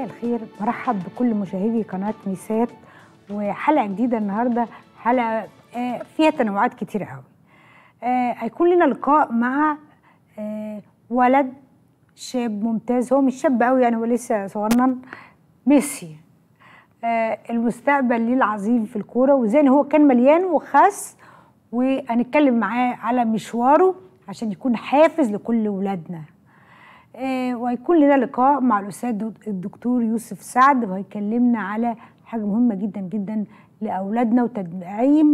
مساء الخير برحب بكل مشاهدي قناة ميسات وحلقة جديدة النهاردة حلقة آه، فيها تنوعات كتير قوي آه، هيكون لنا لقاء مع آه، ولد شاب ممتاز هو مش شاب قوي يعني هو لسه صغنن ميسي آه، المستقبل ليه العظيم في الكورة وازاي إن هو كان مليان وخس وهنتكلم معاه على مشواره عشان يكون حافز لكل ولادنا آه، وهيكون لنا لقاء مع الاستاذ الدكتور يوسف سعد وهيكلمنا على حاجه مهمه جدا جدا لاولادنا وتدعيم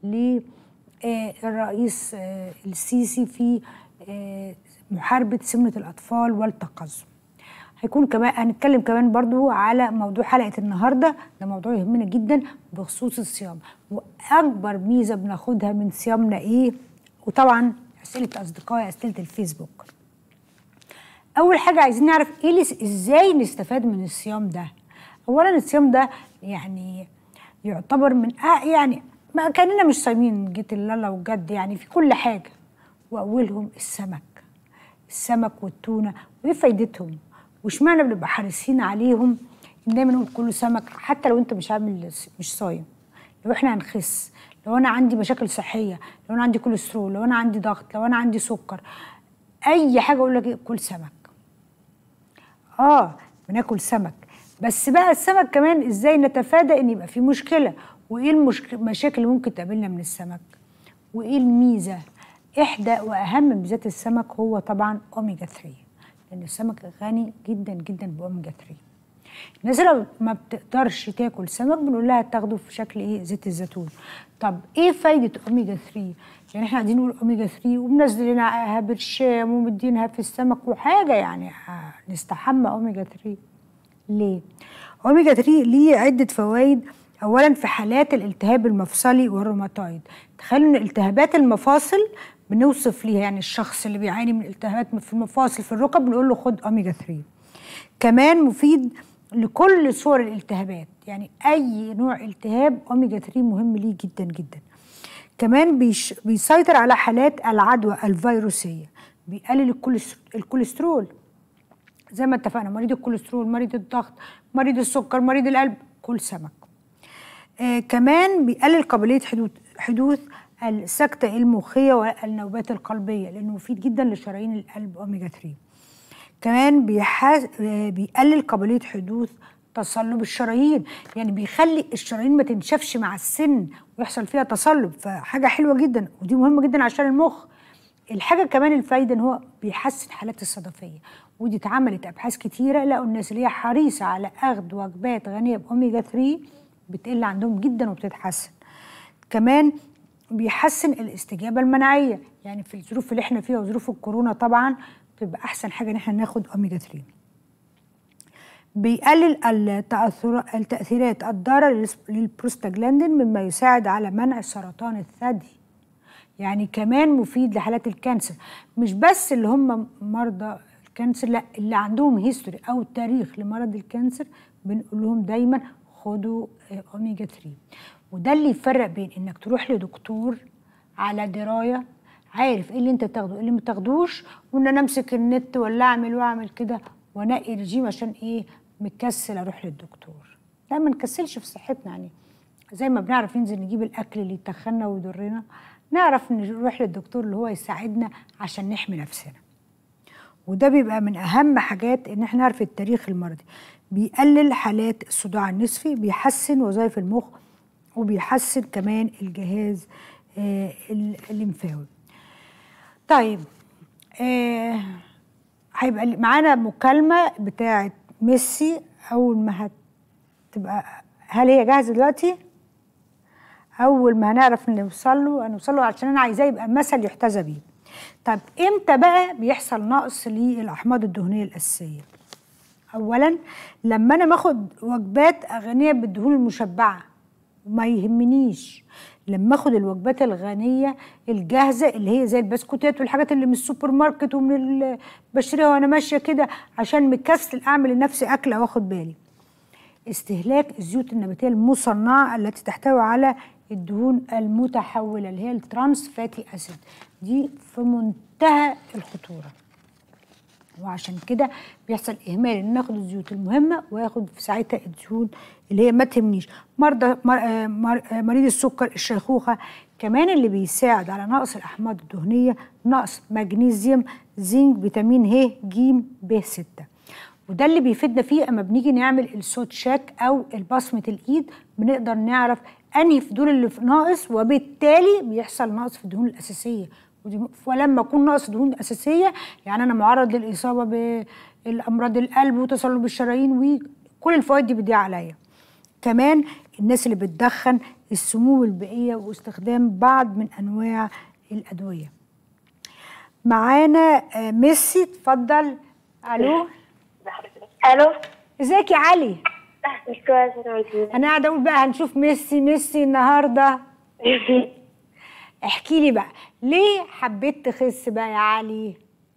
للرئيس السيسي في آه، محاربه سمنه الاطفال والتقزم هيكون كمان هنتكلم كمان برضو على موضوع حلقه النهارده ده موضوع يهمنا جدا بخصوص الصيام واكبر ميزه بناخدها من صيامنا ايه وطبعا اسئله اصدقائي اسئله الفيسبوك اول حاجه عايزين نعرف ايه لس- ازاي نستفاد من الصيام ده اولا الصيام ده يعني يعتبر من آه يعني ما كاننا مش صايمين جيت الله وجد يعني في كل حاجه واولهم السمك السمك والتونه وايه فايدتهم واشمعنى بنبقى حريصين عليهم ان دايما نقول كله سمك حتى لو انت مش عامل مش صايم لو احنا هنخس لو انا عندي مشاكل صحيه لو انا عندي كوليسترول لو انا عندي ضغط لو انا عندي سكر اي حاجه اقول لك إيه؟ كل سمك اه بناكل سمك بس بقى السمك كمان ازاي نتفادى ان يبقى في مشكله وايه المشك- المشاكل اللي ممكن تقابلنا من السمك وايه الميزه احدى واهم ميزات السمك هو طبعا اوميجا 3 لان السمك غني جدا جدا باوميجا 3 الناس اللي ما بتقدرش تاكل سمك بنقول لها تاخده في شكل ايه زيت الزيتون طب ايه فايده اوميجا 3 يعني احنا قاعدين نقول اوميجا 3 ومنزلينها برشام ومدينها في السمك وحاجه يعني آه، نستحمى اوميجا 3 ليه اوميجا 3 ليه عده فوائد اولا في حالات الالتهاب المفصلي والروماتويد تخيلوا ان التهابات المفاصل بنوصف ليها يعني الشخص اللي بيعاني من التهابات في المفاصل في الركب بنقول له خد اوميجا 3 كمان مفيد لكل صور الالتهابات يعني اي نوع التهاب اوميجا 3 مهم ليه جدا جدا كمان بيش بيسيطر على حالات العدوى الفيروسيه بيقلل الكوليس- الكوليسترول زي ما اتفقنا مريض الكوليسترول مريض الضغط مريض السكر مريض القلب كل سمك آه كمان بيقلل قابليه حدوث حدوث السكته المخيه والنوبات القلبيه لانه مفيد جدا لشرايين القلب اوميجا 3 كمان بيحاز... آه، بيقلل قابليه حدوث تصلب الشرايين يعني بيخلي الشرايين ما تنشفش مع السن ويحصل فيها تصلب فحاجه حلوه جدا ودي مهمه جدا عشان المخ الحاجه كمان الفايده ان هو بيحسن حالات الصدفيه ودي اتعملت ابحاث كتيره لقوا الناس اللي هي حريصه على اخذ وجبات غنيه باوميجا 3 بتقل عندهم جدا وبتتحسن كمان بيحسن الاستجابه المناعيه يعني في الظروف اللي احنا فيها وظروف الكورونا طبعا بتبقى احسن حاجه ان احنا ناخد اوميجا 3 بيقلل التأثر التأثيرات الضارة للس- للبروستاجلاندين مما يساعد على منع سرطان الثدي يعني كمان مفيد لحالات الكانسر مش بس اللي هم مرضى الكانسر لا اللي عندهم هيستوري او تاريخ لمرض الكانسر بنقول لهم دايما خدوا آه، اوميجا 3 وده اللي يفرق بين انك تروح لدكتور على درايه عارف ايه اللي انت تاخده ايه اللي ما تاخدوش وان انا امسك النت ولا اعمل واعمل كده وانقي رجيم عشان ايه مكسل اروح للدكتور لا ما نكسلش في صحتنا يعني زي ما بنعرف ننزل نجيب الاكل اللي يتخننا ويضرنا نعرف نروح للدكتور اللي هو يساعدنا عشان نحمي نفسنا وده بيبقى من اهم حاجات ان احنا نعرف التاريخ المرضي بيقلل حالات الصداع النصفي بيحسن وظائف المخ وبيحسن كمان الجهاز آه ال- الليمفاوي طيب آه هيبقى معانا مكالمه بتاعه ميسي اول ما هتبقى هل هي جاهزه دلوقتي اول ما هنعرف نوصل له هنوصل له عشان انا عايزاه يبقى مثل يحتذى بيه طب امتى بقى بيحصل نقص للاحماض الدهنيه الاساسيه اولا لما انا باخد وجبات غنيه بالدهون المشبعه ما يهمنيش لما اخد الوجبات الغنيه الجاهزه اللي هي زي البسكوتات والحاجات اللي من السوبر ماركت ومن ال- بشتريها وانا ماشيه كده عشان مكسل اعمل لنفسي اكل او اخد بالي استهلاك الزيوت النباتيه المصنعه التي تحتوي على الدهون المتحوله اللي هي الترانس فاتي اسيد دي في منتهى الخطوره وعشان كده بيحصل اهمال ان ناخد الزيوت المهمه وياخد في ساعتها الدهون اللي هي ما تهمنيش مرضى مر... آه، مر... آه، مريض السكر الشيخوخه كمان اللي بيساعد على نقص الاحماض الدهنيه نقص مغنيسيوم زنك فيتامين ه ج ب 6 وده اللي بيفيدنا فيه اما بنيجي نعمل الصوت شاك او البصمه الايد بنقدر نعرف انهي فضول اللي في ناقص وبالتالي بيحصل نقص في الدهون الاساسيه ودي ولما اكون ناقص دهون اساسيه يعني انا معرض للاصابه بالامراض القلب وتصلب الشرايين وكل الفوائد دي بتضيع عليا كمان الناس اللي بتدخن السموم البيئيه واستخدام بعض من انواع الادويه معانا آه، ميسي اتفضل الو الو ازيك يا علي مش كويس انا قاعده اقول بقى هنشوف ميسي ميسي النهارده احكي لي بقى ليه حبيت تخس بقى يا علي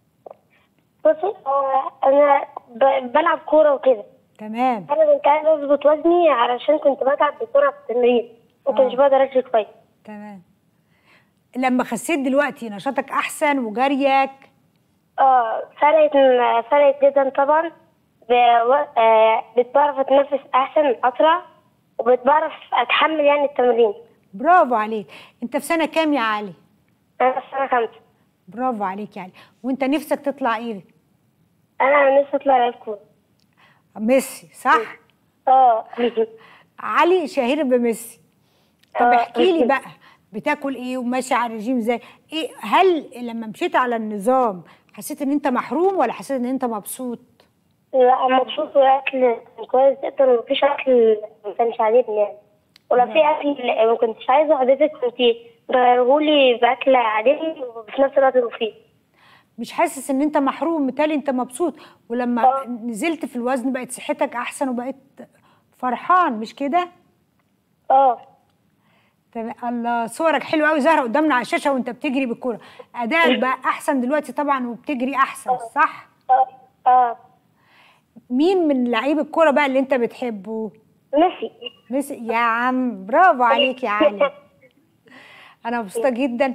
بصي هو انا ب- بلعب كوره وكده تمام انا كنت عايزه اظبط وزني علشان كنت بتعب بسرعه في التمرين ما كنتش آه. بقدر اجري كويس تمام لما خسيت دلوقتي نشاطك احسن وجريك اه فرقت فرقت جدا طبعا ب... آه بتعرف اتنفس احسن اسرع وبتعرف اتحمل يعني التمرين برافو عليك انت في سنه كام يا علي انا في سنه خمسه برافو عليك يا علي وانت نفسك تطلع ايه انا نفسي اطلع لعيب كوره ميسي صح اه علي شهير بميسي طب آه. احكي لي بقى بتاكل ايه وماشي على الرجيم ازاي ايه هل لما مشيت على النظام حسيت ان انت محروم ولا حسيت ان انت مبسوط لا مبسوط واكل كويس جدا ومفيش اكل ما كانش عاجبني يعني ولو في اكل ما كنتش عايزه حضرتك كنت تغيرهولي باكل عاجبني وفي نفس الوقت مفيد مش حاسس ان انت محروم بالتالي انت مبسوط ولما آه. نزلت في الوزن بقت صحتك احسن وبقيت فرحان مش كده اه تمام الله صورك حلوه قوي ظاهره قدامنا على الشاشه وانت بتجري بالكوره ادائك بقى احسن دلوقتي طبعا وبتجري احسن صح اه اه مين من لعيب الكوره بقى اللي انت بتحبه ميسي ميسي يا عم برافو عليك يا علي انا مبسوطه جدا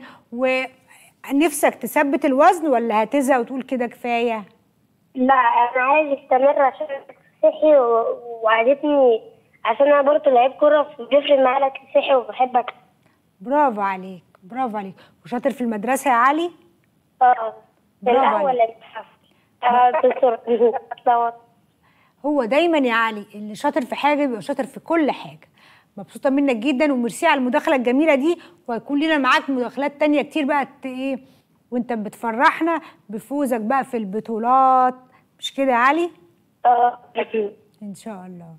ونفسك تثبت الوزن ولا هتزهق وتقول كده كفايه لا انا عايز استمر عشان صحي و- وعجبني عشان انا برضه لعيب كوره بيفرق معايا الاكل صحي وبحب اكل برافو عليك برافو عليك وشاطر في المدرسه يا علي اه برافو الاول عليك. الاتحاف اه دكتور أطلع هو دايما يا علي اللي شاطر في حاجه بيبقى شاطر في كل حاجه مبسوطه منك جدا وميرسي على المداخله الجميله دي وهيكون لنا معاك مداخلات تانية كتير بقى ت- ايه وانت بتفرحنا بفوزك بقى في البطولات مش كده يا علي اه ان شاء الله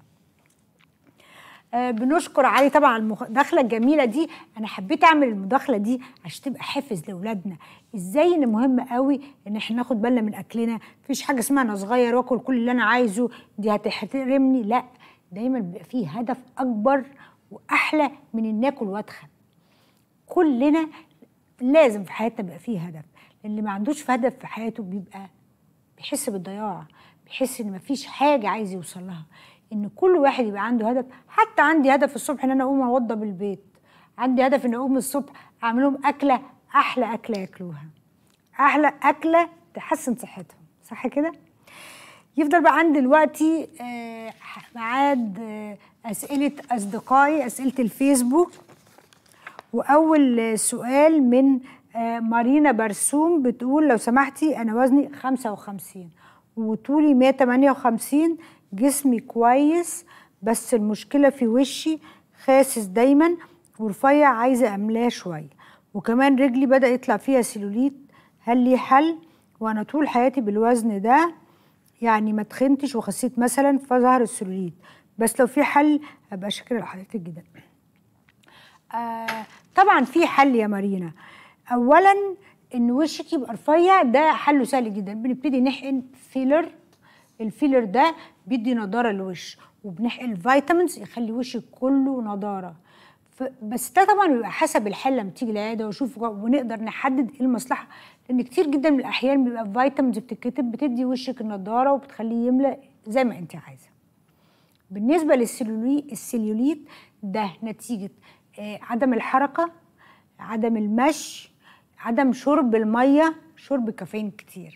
آه بنشكر علي طبعا على المداخله الجميله دي انا حبيت اعمل المداخله دي عشان تبقى حافز لاولادنا ازاي ان مهم قوي ان احنا ناخد بالنا من اكلنا مفيش حاجه اسمها انا صغير واكل كل اللي انا عايزه دي هتحترمني لا دايما بيبقى فيه هدف اكبر واحلى من ان ناكل واتخن كلنا لازم في حياتنا يبقى فيه هدف لان اللي ما عندوش في هدف في حياته بيبقى بيحس بالضياع بيحس ان مفيش حاجه عايز يوصل لها ان كل واحد يبقى عنده هدف حتى عندي هدف الصبح ان انا اقوم اوضب البيت عندي هدف ان اقوم الصبح اعمل لهم اكله احلى اكله ياكلوها احلى اكله تحسن صحتهم صح كده يفضل بقى عندي دلوقتي آه، ميعاد آه، اسئله اصدقائي اسئله الفيسبوك واول سؤال من آه، مارينا برسوم بتقول لو سمحتي انا وزني 55 وطولي 158 جسمي كويس بس المشكله في وشي خاسس دايما ورفيع عايزه املاه شويه وكمان رجلي بدا يطلع فيها سيلوليت هل لي حل وانا طول حياتي بالوزن ده يعني ما تخنتش وخسيت مثلا فظهر السيلوليت بس لو في حل ابقى شاكره لحضرتك جدا آه طبعا في حل يا مارينا اولا ان وشك يبقى رفيع ده حله سهل جدا بنبتدي نحقن فيلر الفيلر ده بيدي نضاره للوش وبنحقن فيتامينز يخلي وشك كله نضاره ف- بس ده طبعا بيبقى حسب الحاله لما تيجي العياده واشوف ونقدر نحدد ايه المصلحه لان كتير جدا من الاحيان بيبقى فيتامينز بتتكتب بتدي وشك النضاره وبتخليه يملى زي ما انت عايزه بالنسبه للسيلوليت السيلوليت ده نتيجه آه، عدم الحركه عدم المشي عدم شرب الميه شرب كافيين كتير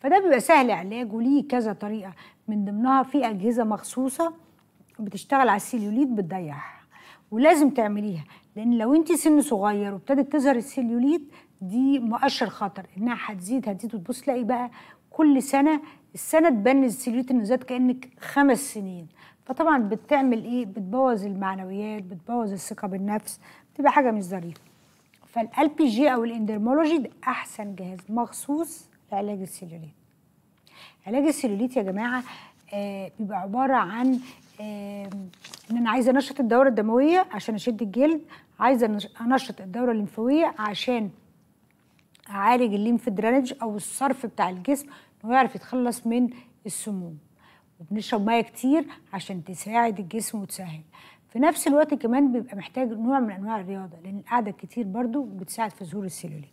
فده بيبقى سهل علاج وليه كذا طريقه من ضمنها في اجهزه مخصوصه بتشتغل على السيليوليت بتضيعها ولازم تعمليها لان لو انت سن صغير وابتدت تظهر السيليوليت دي مؤشر خطر انها هتزيد هتزيد وتبص تلاقي بقى كل سنه السنه تبان السيليوليت انه زاد كانك خمس سنين فطبعا بتعمل ايه بتبوظ المعنويات بتبوظ الثقه بالنفس بتبقى حاجه مش ظريفه فالال بي جي او الاندرمولوجي ده احسن جهاز مخصوص لعلاج السيلوليت علاج السيلوليت يا جماعه آه بيبقى عباره عن آه ان انا عايزه انشط الدوره الدمويه عشان اشد الجلد عايزه انشط الدوره الليمفاويه عشان اعالج الليمف درينج او الصرف بتاع الجسم انه يعرف يتخلص من السموم وبنشرب ميه كتير عشان تساعد الجسم وتسهل في نفس الوقت كمان بيبقى محتاج نوع من انواع الرياضه لان القعده كتير برضو بتساعد في ظهور السيلوليت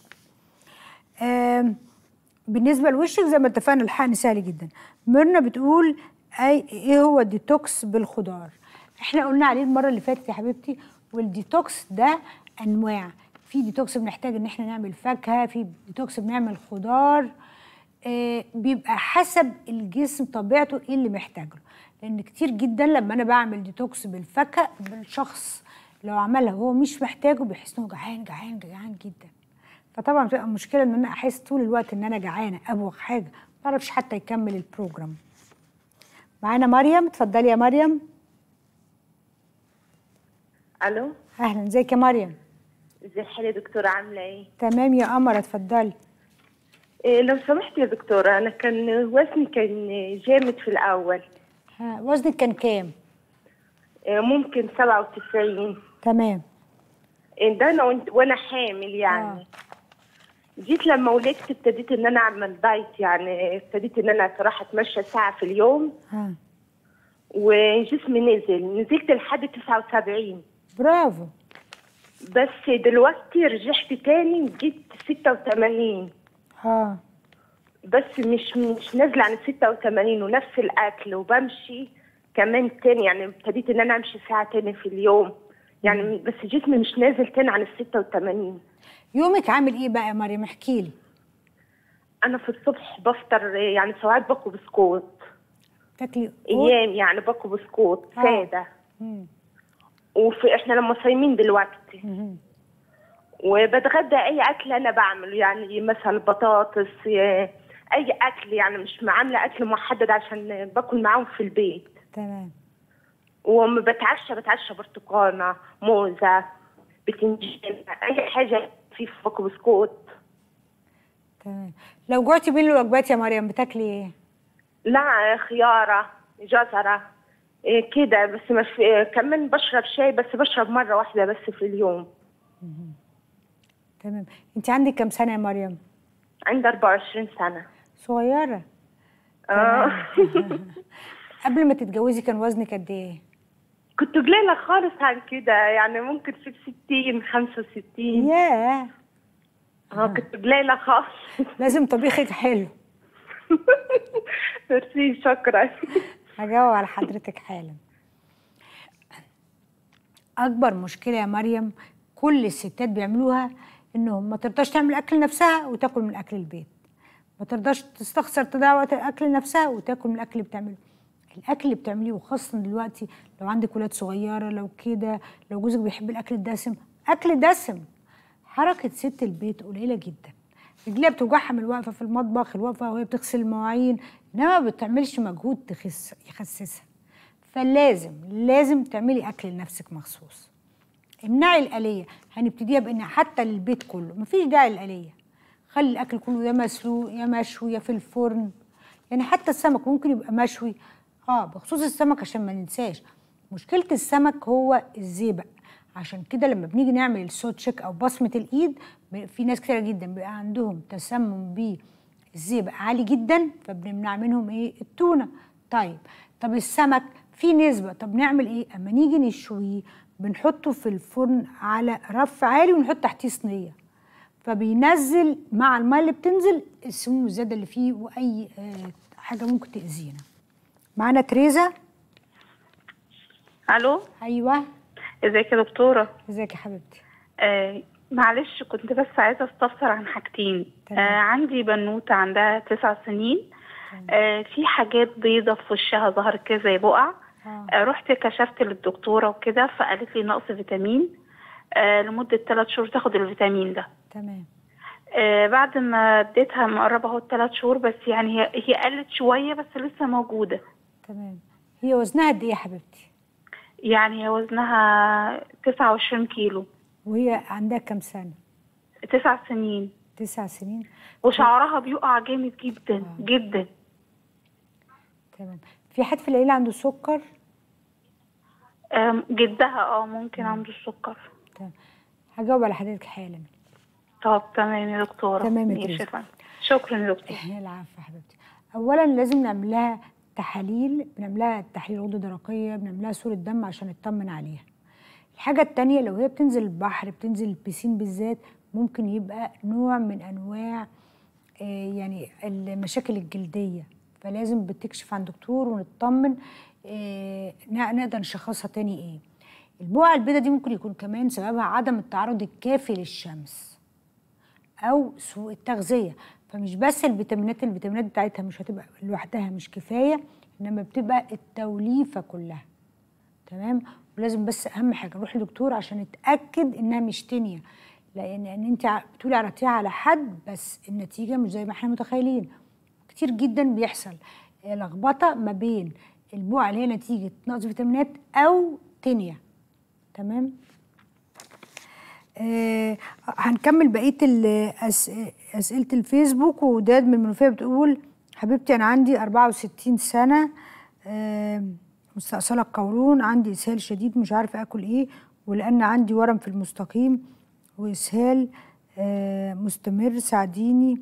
بالنسبه لوشك زي ما اتفقنا الحقن سهل جدا ميرنا بتقول اي ايه هو الديتوكس بالخضار احنا قلنا عليه المره اللي فاتت يا حبيبتي والديتوكس ده انواع في ديتوكس بنحتاج ان احنا نعمل فاكهه في ديتوكس بنعمل خضار آه بيبقى حسب الجسم طبيعته ايه اللي محتاجه لان كتير جدا لما انا بعمل ديتوكس بالفاكهه بالشخص لو عملها وهو مش محتاجه بيحس انه جعان جعان جعان جدا فطبعا بتبقى مشكله ان انا احس طول الوقت ان انا جعانه ابوغ حاجه ما اعرفش حتى يكمل البروجرام معانا مريم اتفضلي يا مريم الو اهلا ازيك يا مريم ازي حالي يا دكتوره عامله ايه تمام يا قمر اتفضلي إيه لو سمحت يا دكتوره انا كان وزني كان جامد في الاول ها وزنك كان كام إيه ممكن 97 تمام إيه ده انا وانت- وانا حامل يعني آه. جيت لما ولدت ابتديت ان انا اعمل دايت يعني ابتديت ان انا صراحه اتمشى ساعه في اليوم ها وجسمي نزل نزلت لحد 79 برافو بس دلوقتي رجعت تاني جيت 86 ها بس مش مش نازله عن 86 ونفس الاكل وبمشي كمان تاني يعني ابتديت ان انا امشي ساعه تاني في اليوم يعني بس جسمي مش نازل تاني عن ال 86 يومك عامل ايه بقى يا مريم احكي لي انا في الصبح بفطر يعني ساعات باكل بسكوت تاكلي ايام يعني باكل بسكوت آه. ساده مم. وفي احنا لما صايمين دلوقتي مهم. وبتغدى اي اكل انا بعمله يعني مثلا بطاطس آه، اي اكل يعني مش عامله اكل محدد عشان باكل معاهم في البيت تمام وما بتعشى بتعشى برتقانه موزه بتنجان اي حاجه في باكل بسكوت تمام لو جوعتي بين الوجبات يا مريم بتاكلي ايه لا خياره جزره إيه كده بس مش إيه كمان بشرب شاي بس بشرب مره واحده بس في اليوم تمام انت عندك كام سنه يا مريم عندي 24 سنه صغيره اه قبل ما تتجوزي كان وزنك قد ايه كنت قليله خالص عن كده يعني ممكن في 60 65 ياه اه كنت قليله خالص لازم طبيخك حلو ميرسي شكرا هجاوب على حضرتك حالا اكبر مشكله يا مريم كل الستات بيعملوها انهم ما ترضاش تعمل اكل نفسها وتاكل من اكل البيت ما ترضاش تستخسر تضيع وقت الاكل نفسها وتاكل من الاكل اللي بتعمله الاكل اللي بتعمليه وخاصه دلوقتي لو عندك ولاد صغيره لو كده لو جوزك بيحب الاكل الدسم اكل دسم حركه ست البيت قليله جدا رجليها بتوجعها من الوقفه في المطبخ الوقفه وهي بتغسل المواعين انما ما بتعملش مجهود تخس يخسسها فلازم لازم تعملي اكل لنفسك مخصوص امنعي الآلية هنبتديها بان حتى للبيت كله مفيش داعي للآلية خلي الاكل كله يا مسلوق يا مشوي يا في الفرن يعني حتى السمك ممكن يبقى مشوي اه بخصوص السمك عشان ما ننساش مشكله السمك هو الزيبق عشان كده لما بنيجي نعمل الصوت تشيك او بصمه الايد ب- في ناس كتيره جدا بيبقى عندهم تسمم بالزيبق عالي جدا فبنمنع منهم ايه التونه طيب طب السمك في نسبه طب نعمل ايه اما نيجي نشويه بنحطه في الفرن على رف عالي ونحط تحتيه صينيه فبينزل مع الميه اللي بتنزل السموم الزياده اللي فيه واي آه، حاجه ممكن تاذينا معانا تريزا الو ايوه ازيك يا دكتوره ازيك يا حبيبتي آه معلش كنت بس عايزة استفسر عن حاجتين تمام. آه عندي بنوتة عندها تسع سنين آه في حاجات بيضة في وشها ظهرت كده زي بقع آه. آه رحت كشفت للدكتورة وكده فقالت لي نقص فيتامين آه لمدة ثلاث شهور تاخد الفيتامين ده تمام آه بعد ما اديتها مقربة اهو ثلاث شهور بس يعني هي هي قلت شوية بس لسه موجودة تمام هي وزنها قد ايه يا حبيبتي يعني هي وزنها 29 كيلو وهي عندها كام سنه تسع سنين تسع سنين وشعرها بيقع جامد جدا جدا تمام في حد في العيله عنده سكر آم، جدها اه ممكن عنده السكر تمام هجاوب على حضرتك حالا طب تمام يا دكتورة تمام يا ماشي تريزا. فندم. شكرا يا دكتور العفو يا حبيبتي اولا لازم نعمل لها تحاليل بنعمل لها تحليل غده درقيه بنعمل لها صوره دم عشان نطمن عليها الحاجه التانية لو هي بتنزل البحر بتنزل البسين بالذات ممكن يبقى نوع من انواع آه، يعني المشاكل الجلديه فلازم بتكشف عن دكتور ونطمن آه، ن- نقدر نشخصها تاني ايه البقع البيضاء دي ممكن يكون كمان سببها عدم التعرض الكافي للشمس او سوء التغذيه فمش بس الفيتامينات الفيتامينات بتاعتها مش هتبقى لوحدها مش كفايه انما بتبقى التوليفه كلها تمام ولازم بس اهم حاجه نروح لدكتور عشان نتاكد انها مش تانية لان ان انت ع- بتقولي عرضتيها على حد بس النتيجه مش زي ما احنا متخيلين كتير جدا بيحصل آه، لخبطه ما بين البقع اللي هي نتيجه نقص فيتامينات او تانية تمام آه هنكمل بقيه الأس... اسئله الفيسبوك وداد من المنوفيه بتقول حبيبتي انا عندي 64 سنه آه مستأصلة القولون عندي اسهال شديد مش عارفه اكل ايه ولان عندي ورم في المستقيم واسهال آه مستمر ساعديني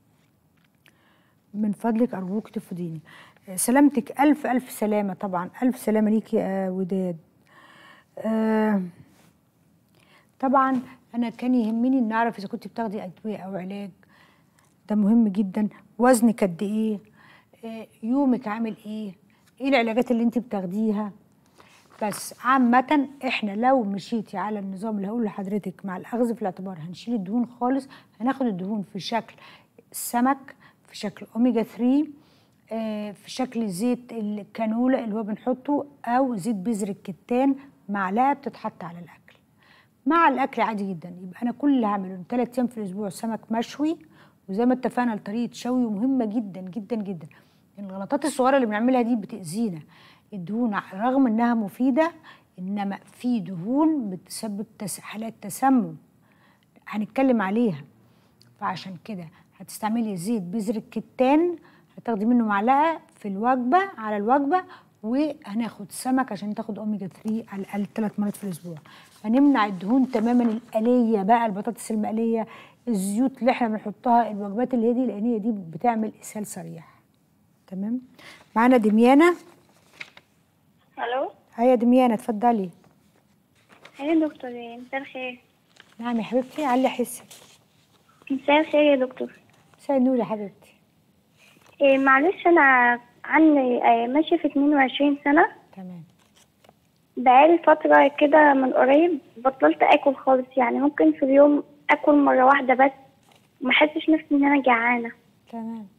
من فضلك ارجوك تفيديني آه، سلامتك الف الف سلامه طبعا الف سلامه ليكي يا وداد آه طبعا انا كان يهمني ان اعرف اذا كنت بتاخدي ادويه او علاج ده مهم جدا وزنك قد ايه آه، يومك عامل ايه ايه العلاجات اللي انت بتاخديها بس عامة احنا لو مشيتي على النظام اللي هقول لحضرتك مع الاخذ في الاعتبار هنشيل الدهون خالص هناخد الدهون في شكل السمك في شكل اوميجا 3 آه، في شكل زيت الكانولا اللي هو بنحطه او زيت بذر الكتان معلقه بتتحط على الاكل مع الاكل عادي جدا يبقى انا كل اللي هعمله ثلاث ايام في الاسبوع سمك مشوي وزي ما اتفقنا لطريقه شوي مهمه جدا جدا جدا الغلطات الصغيره اللي بنعملها دي بتاذينا الدهون رغم انها مفيده انما في دهون بتسبب تس- حالات تسمم هنتكلم عليها فعشان كده هتستعملي زيت بذر الكتان هتاخدي منه معلقه في الوجبه على الوجبه وهناخد سمك عشان تاخد اوميجا 3 على الاقل ثلاث مرات في الاسبوع هنمنع الدهون تماما الآلية بقى البطاطس المقلية الزيوت اللي احنا بنحطها الوجبات اللي هي دي لان هي دي بتعمل اسهال صريح تمام معانا دميانة الو هيا دميانة اتفضلي ايه دكتور مساء الخير نعم يا حبيبتي علي حسك مساء الخير يا دكتور مساء النور يا حبيبتي إيه معلش انا عندي آه، ماشيه في 22 سنه تمام بقالي فتره كده من قريب بطلت اكل خالص يعني ممكن في اليوم اكل مره واحده بس ما احسش نفسي ان انا جعانه تمام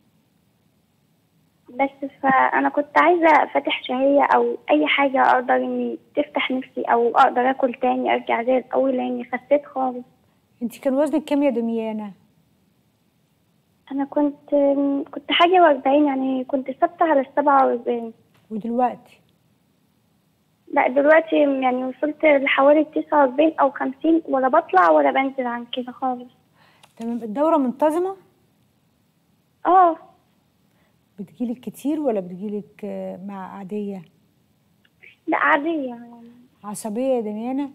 بس فانا كنت عايزه فاتح شهيه او اي حاجه اقدر اني تفتح نفسي او اقدر اكل تاني ارجع زي الاول لاني خسيت خالص انت كان وزنك كام يا دميانة انا كنت كنت حاجه واربعين يعني كنت ثابته على السبعة واربعين ودلوقتي لا دلوقتي يعني وصلت لحوالي تسعة واربعين او خمسين ولا بطلع ولا بنزل عن كده خالص تمام الدورة منتظمة اه بتجيلك كتير ولا بتجيلك آه، مع عادية لا عادية يعني عصبية يا دميانة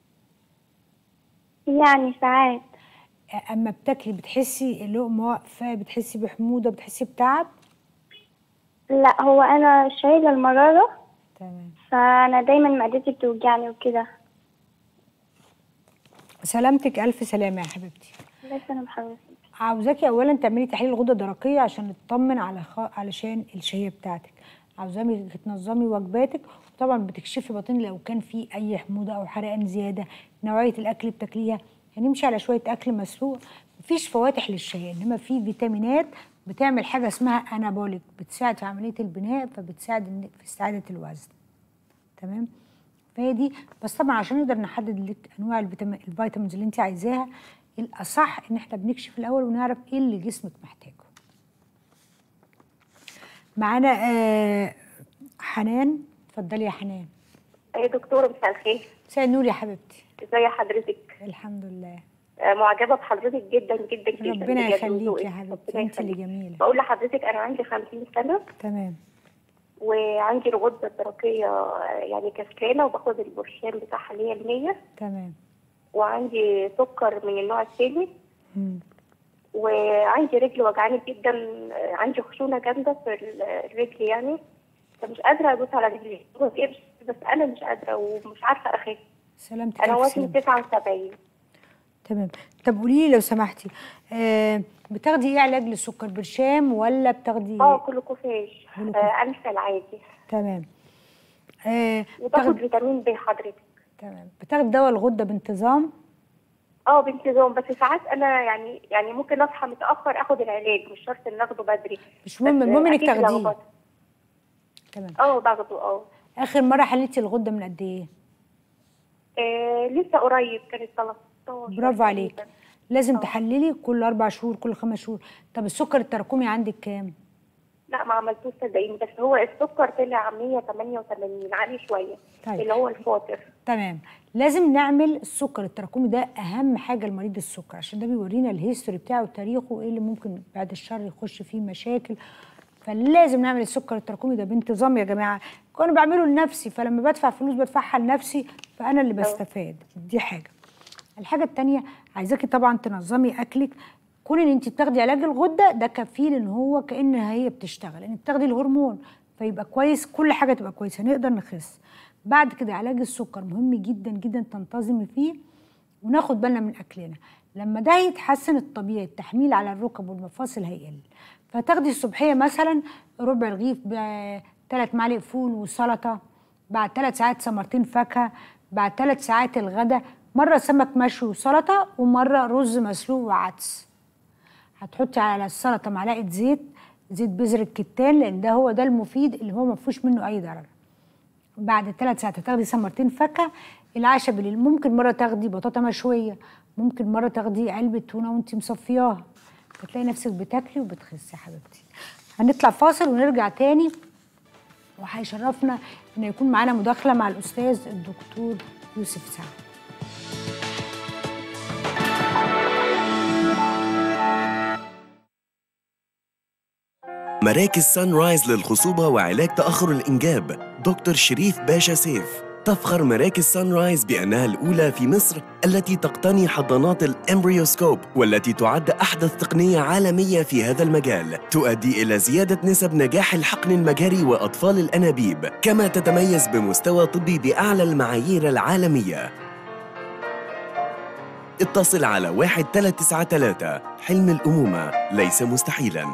يعني ساعات آه، اما بتاكلي بتحسي اللقمة واقفة بتحسي بحموضة بتحسي بتعب لا هو انا شايلة المرارة تمام فانا دايما معدتي بتوجعني وكده سلامتك الف سلامة يا حبيبتي بس انا بحاول عاوزاكي اولا تعملي تحليل غده درقيه عشان نطمن على خ... علشان الشهيه بتاعتك عاوزاكي تنظمي وجباتك وطبعا بتكشفي بطن لو كان في اي حموضه او حرقان زياده نوعيه الاكل اللي بتاكليها هنمشي على شويه اكل مسلوق مفيش فواتح للشهيه انما في فيتامينات بتعمل حاجه اسمها انابوليك بتساعد في عمليه البناء فبتساعد إن- في استعاده الوزن تمام فهي دي بس طبعا عشان نقدر نحدد لك انواع الفيتامين الفيتامينز اللي انت عايزاها الاصح ان احنا بنكشف الاول ونعرف ايه اللي جسمك محتاجه معانا آه حنان اتفضلي يا حنان يا دكتورة مساء الخير مساء النور يا حبيبتي ازي حضرتك الحمد لله آه، معجبة بحضرتك جدا جدا جدا ربنا بجد يخليك وذوقك. يا حبيبتي ربنا انت اللي يخليك. جميله بقول لحضرتك انا عندي 50 سنة تمام وعندي الغدة الدرقية آه، يعني كسلانة وباخد البرشام بتاعها اللي هي المية تمام وعندي سكر من النوع الثاني مم. وعندي رجل وجعاني جدا آه، عندي خشونة جامدة في ال- الرجل يعني فمش قادرة ادوس على رجلي هو بيمشي، بس انا مش قادرة ومش عارفة اخف سلامتك انا ألف وزني سلامة. 79 تمام طب قولي لي لو سمحتي آه بتاخدي ايه علاج للسكر برشام ولا بتاخدي اه كلوكوفاج جلوكوفاج. آه انسى العادي تمام آه وباخد بتاخدي فيتامين ب حضرتك تمام بتاخدي دواء الغده بانتظام اه بانتظام بس ساعات انا يعني يعني ممكن اصحى متاخر اخد العلاج مش شرط ان اخده بدري مش مهم بس المهم انك أكيد تاخديه لخبطة. تمام اه باخده اه اخر مره حليتي الغده من قد ايه آه، لسه قريب كانت 13 برافو عليك تقريباً. لازم آه. تحللي كل اربع شهور كل خمس شهور طب السكر التراكمي عندك كام لا ما عملتوش صدقيني بس هو السكر طلع 188 عالي شويه طيب. اللي هو الفاطر تمام لازم نعمل السكر التراكمي ده اهم حاجه لمريض السكر عشان ده بيورينا الهيستوري بتاعه وتاريخه وايه اللي ممكن بعد الشر يخش فيه مشاكل فلازم نعمل السكر التراكمي ده بانتظام يا جماعه كنت بعمله لنفسي فلما بدفع فلوس بدفعها لنفسي فانا اللي بستفاد دي حاجه الحاجه التانية عايزاكي طبعا تنظمي اكلك كون ان انت بتاخدي علاج الغده ده كفيل ان هو كان هي بتشتغل ان بتاخدي الهرمون فيبقى كويس كل حاجه تبقى كويسه هنقدر نخس بعد كده علاج السكر مهم جدا جدا تنتظمي فيه وناخد بالنا من اكلنا لما ده يتحسن الطبيعي التحميل على الركب والمفاصل هيقل فتاخدي الصبحيه مثلا ربع رغيف بثلاث معالق فول وسلطه بعد ثلاث ساعات ثمرتين فاكهه بعد ثلاث ساعات الغداء مره سمك مشوي وسلطه ومره رز مسلوق وعدس هتحطي على السلطه معلقه زيت زيت بذر الكتان لان ده هو ده المفيد اللي هو ما فيهوش منه اي ضرر بعد ثلاث ساعات هتاخدي ثمرتين فاكهه العشاء بالليل ممكن مره تاخدي بطاطا مشويه ممكن مره تاخدي علبه تونه وانت مصفياها هتلاقي نفسك بتاكلي وبتخسي يا حبيبتي هنطلع فاصل ونرجع تاني وهيشرفنا ان يكون معانا مداخله مع الاستاذ الدكتور يوسف سعد مراكز سان رايز للخصوبة وعلاج تأخر الإنجاب دكتور شريف باشا سيف تفخر مراكز سان رايز بأنها الأولى في مصر التي تقتني حضانات الإمبريوسكوب والتي تعد أحدث تقنية عالمية في هذا المجال تؤدي إلى زيادة نسب نجاح الحقن المجهري وأطفال الأنابيب كما تتميز بمستوى طبي بأعلى المعايير العالمية اتصل على 1393 حلم الأمومة ليس مستحيلاً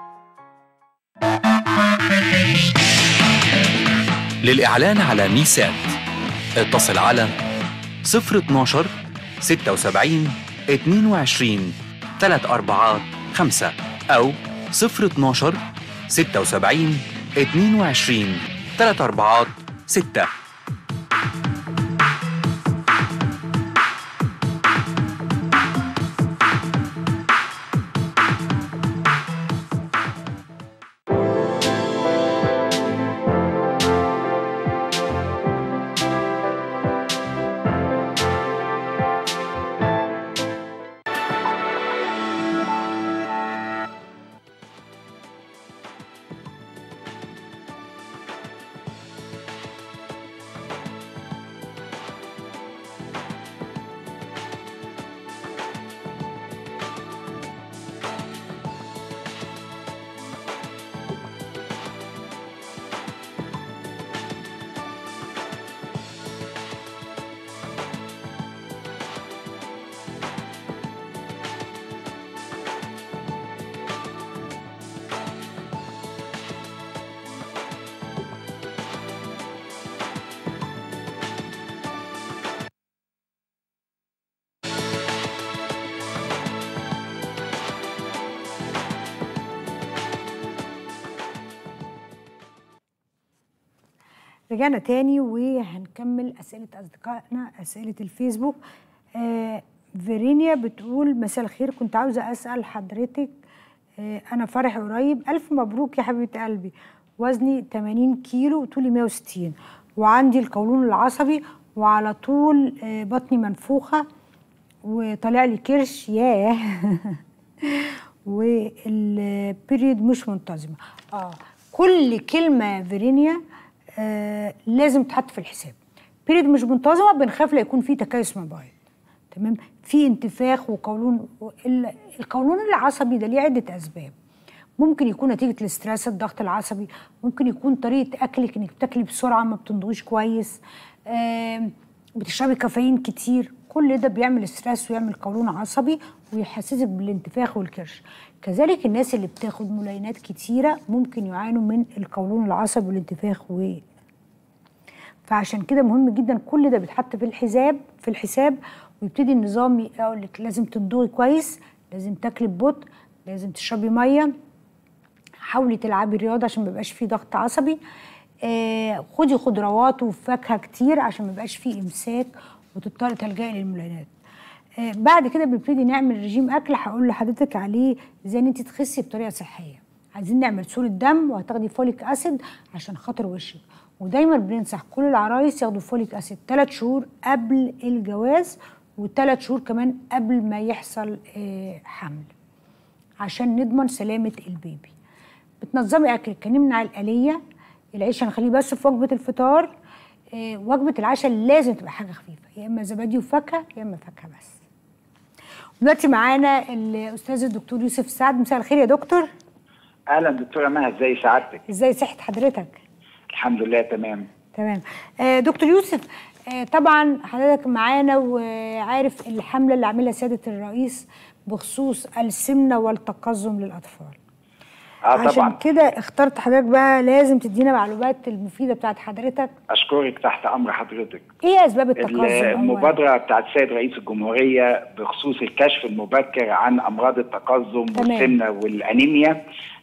للإعلان على ميسات اتصل على 012 76 22 3 أربعات 5 أو 012 76 22 3 أربعات 6 رجعنا تاني وهنكمل أسئلة أصدقائنا أسئلة الفيسبوك آه فيرينيا بتقول مساء الخير كنت عاوزة أسأل حضرتك آه أنا فرحي قريب ألف مبروك يا حبيبة قلبي وزني 80 كيلو وطولي 160 وعندي القولون العصبي وعلى طول آه بطني منفوخة وطالع لي كرش ياه والبيريد مش منتظمة اه كل كلمة يا فيرينيا آه لازم تحط في الحساب بيريد مش منتظمة بنخاف لا يكون في تكيس مبايض تمام في انتفاخ وقولون ال- القولون العصبي ده ليه عدة أسباب ممكن يكون نتيجة الاسترس الضغط العصبي ممكن يكون طريقة أكلك إنك بتاكلي بسرعة ما بتنضغيش كويس آم، بتشربي كافيين كتير كل ده بيعمل ستريس ويعمل قولون عصبي ويحسسك بالانتفاخ والكرش كذلك الناس اللي بتاخد ملينات كتيرة ممكن يعانوا من القولون العصبي والانتفاخ و فعشان كده مهم جدا كل ده بيتحط في الحساب في الحساب ويبتدي النظام يقول لك لازم تنضغي كويس لازم تاكلي ببطء لازم تشربي ميه حاولي تلعبي رياضه عشان ما يبقاش فيه ضغط عصبي آه خدي خضروات وفاكهه كتير عشان ما يبقاش فيه امساك وتضطري تلجئي للملينات آه بعد كده بنبتدي نعمل رجيم اكل هقول لحضرتك عليه ازاي ان انت تخسي بطريقه صحيه عايزين نعمل صوره دم وهتاخدي فوليك اسيد عشان خاطر وشك ودايما بننصح كل العرايس ياخدوا فوليك اسيد ثلاث شهور قبل الجواز وثلاث شهور كمان قبل ما يحصل آه حمل عشان نضمن سلامة البيبي بتنظمي أكلك نمنع الآلية العيش هنخليه بس في وجبة الفطار آه، وجبة العشاء لازم تبقى حاجة خفيفة يا إما زبادي وفاكهة يا إما فاكهة بس دلوقتي معانا الأستاذ الدكتور يوسف سعد مساء الخير يا دكتور اهلا دكتوره مها ازي سعادتك ازاي صحة حضرتك الحمد لله تمام تمام آه، دكتور يوسف آه، طبعا حضرتك معانا وعارف الحملة اللي عاملها سيادة الرئيس بخصوص السمنة والتقزم للأطفال اه عشان طبعا كده اخترت حضرتك بقى لازم تدينا معلومات المفيدة بتاعت حضرتك اشكرك تحت امر حضرتك ايه أسباب التقزم أولاً؟ المبادره بتاعت السيد رئيس الجمهوريه بخصوص الكشف المبكر عن امراض التقزم تمام. والسمنه والانيميا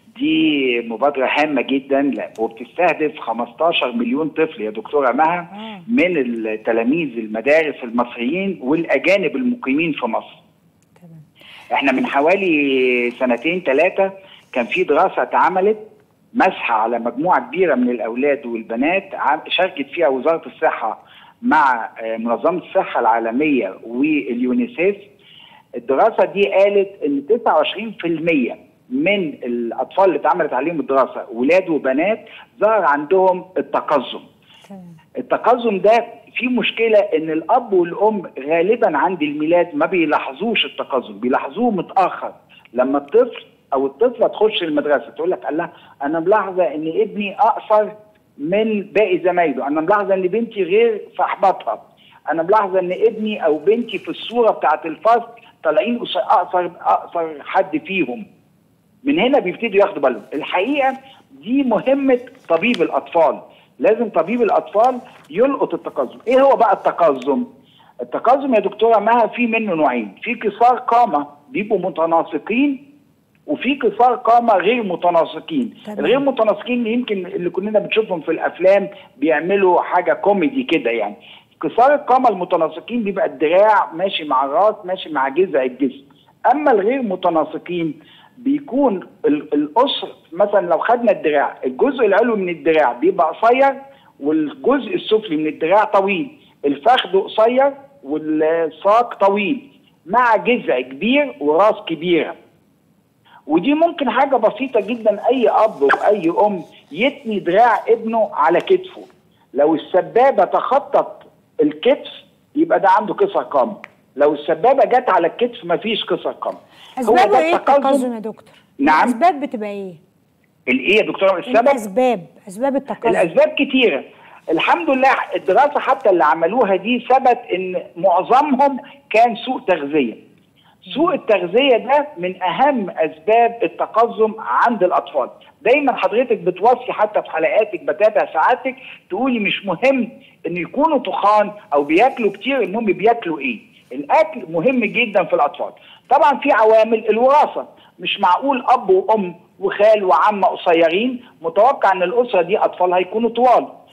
دي مبادره هامه جدا لا وبتستهدف 15 مليون طفل يا دكتوره مها آه. من التلاميذ المدارس المصريين والاجانب المقيمين في مصر تمام احنا من حوالي سنتين ثلاثة كان في دراسة اتعملت مسحة على مجموعة كبيرة من الأولاد والبنات عم- شاركت فيها وزارة الصحة مع آه، منظمة الصحة العالمية واليونيسيف الدراسة دي قالت إن 29% من الأطفال اللي اتعملت عليهم الدراسة ولاد وبنات ظهر عندهم التقزم تمام التقزم ده في مشكلة ان الاب والام غالبا عند الميلاد ما بيلاحظوش التقزم بيلاحظوه متأخر لما الطفل او الطفلة تخش المدرسة تقول لك الله انا ملاحظة ان ابني اقصر من باقي زمايله انا ملاحظة ان بنتي غير صاحبتها انا ملاحظة ان ابني او بنتي في الصورة بتاعت الفصل طالعين قص- اقصر اقصر حد فيهم من هنا بيبتدوا ياخدوا بالهم الحقيقه دي مهمه طبيب الاطفال لازم طبيب الاطفال يلقط التقزم ايه هو بقى التقزم التقزم يا دكتوره مها في منه نوعين في قصار قامه بيبقوا متناسقين وفي قصار قامه غير متناسقين تمام. الغير متناسقين اللي يمكن اللي كلنا بنشوفهم في الافلام بيعملوا حاجه كوميدي كده يعني قصار القامه المتناسقين بيبقى الدراع ماشي مع الراس ماشي مع جذع الجسم اما الغير متناسقين بيكون ال- القصر مثلا لو خدنا الدراع الجزء العلوي من الدراع بيبقى قصير والجزء السفلي من الدراع طويل الفخذ قصير والساق طويل مع جذع كبير وراس كبيره ودي ممكن حاجة بسيطة جدا أي أب وأي أم يتني دراع ابنه على كتفه لو السبابة تخطط الكتف يبقى ده عنده كسر قامة لو السبابة جت على الكتف مفيش كسر قامة أسبابه إيه التقزم يا دكتور؟ نعم. الأسباب بتبقى إيه؟ الايه يا دكتور السبب الأسباب أسباب التقزم الاسباب كتيره الحمد لله الدراسه حتى اللي عملوها دي ثبت ان معظمهم كان سوء تغذيه سوء التغذيه ده من اهم اسباب التقزم عند الاطفال دايما حضرتك بتوصي حتى في حلقاتك بتابع ساعاتك تقولي مش مهم ان يكونوا تخان او بياكلوا كتير المهم بياكلوا ايه الاكل مهم جدا في الاطفال طبعا في عوامل الوراثه مش معقول اب وام وخال وعمه قصيرين متوقع ان الاسره دي اطفالها يكونوا طوال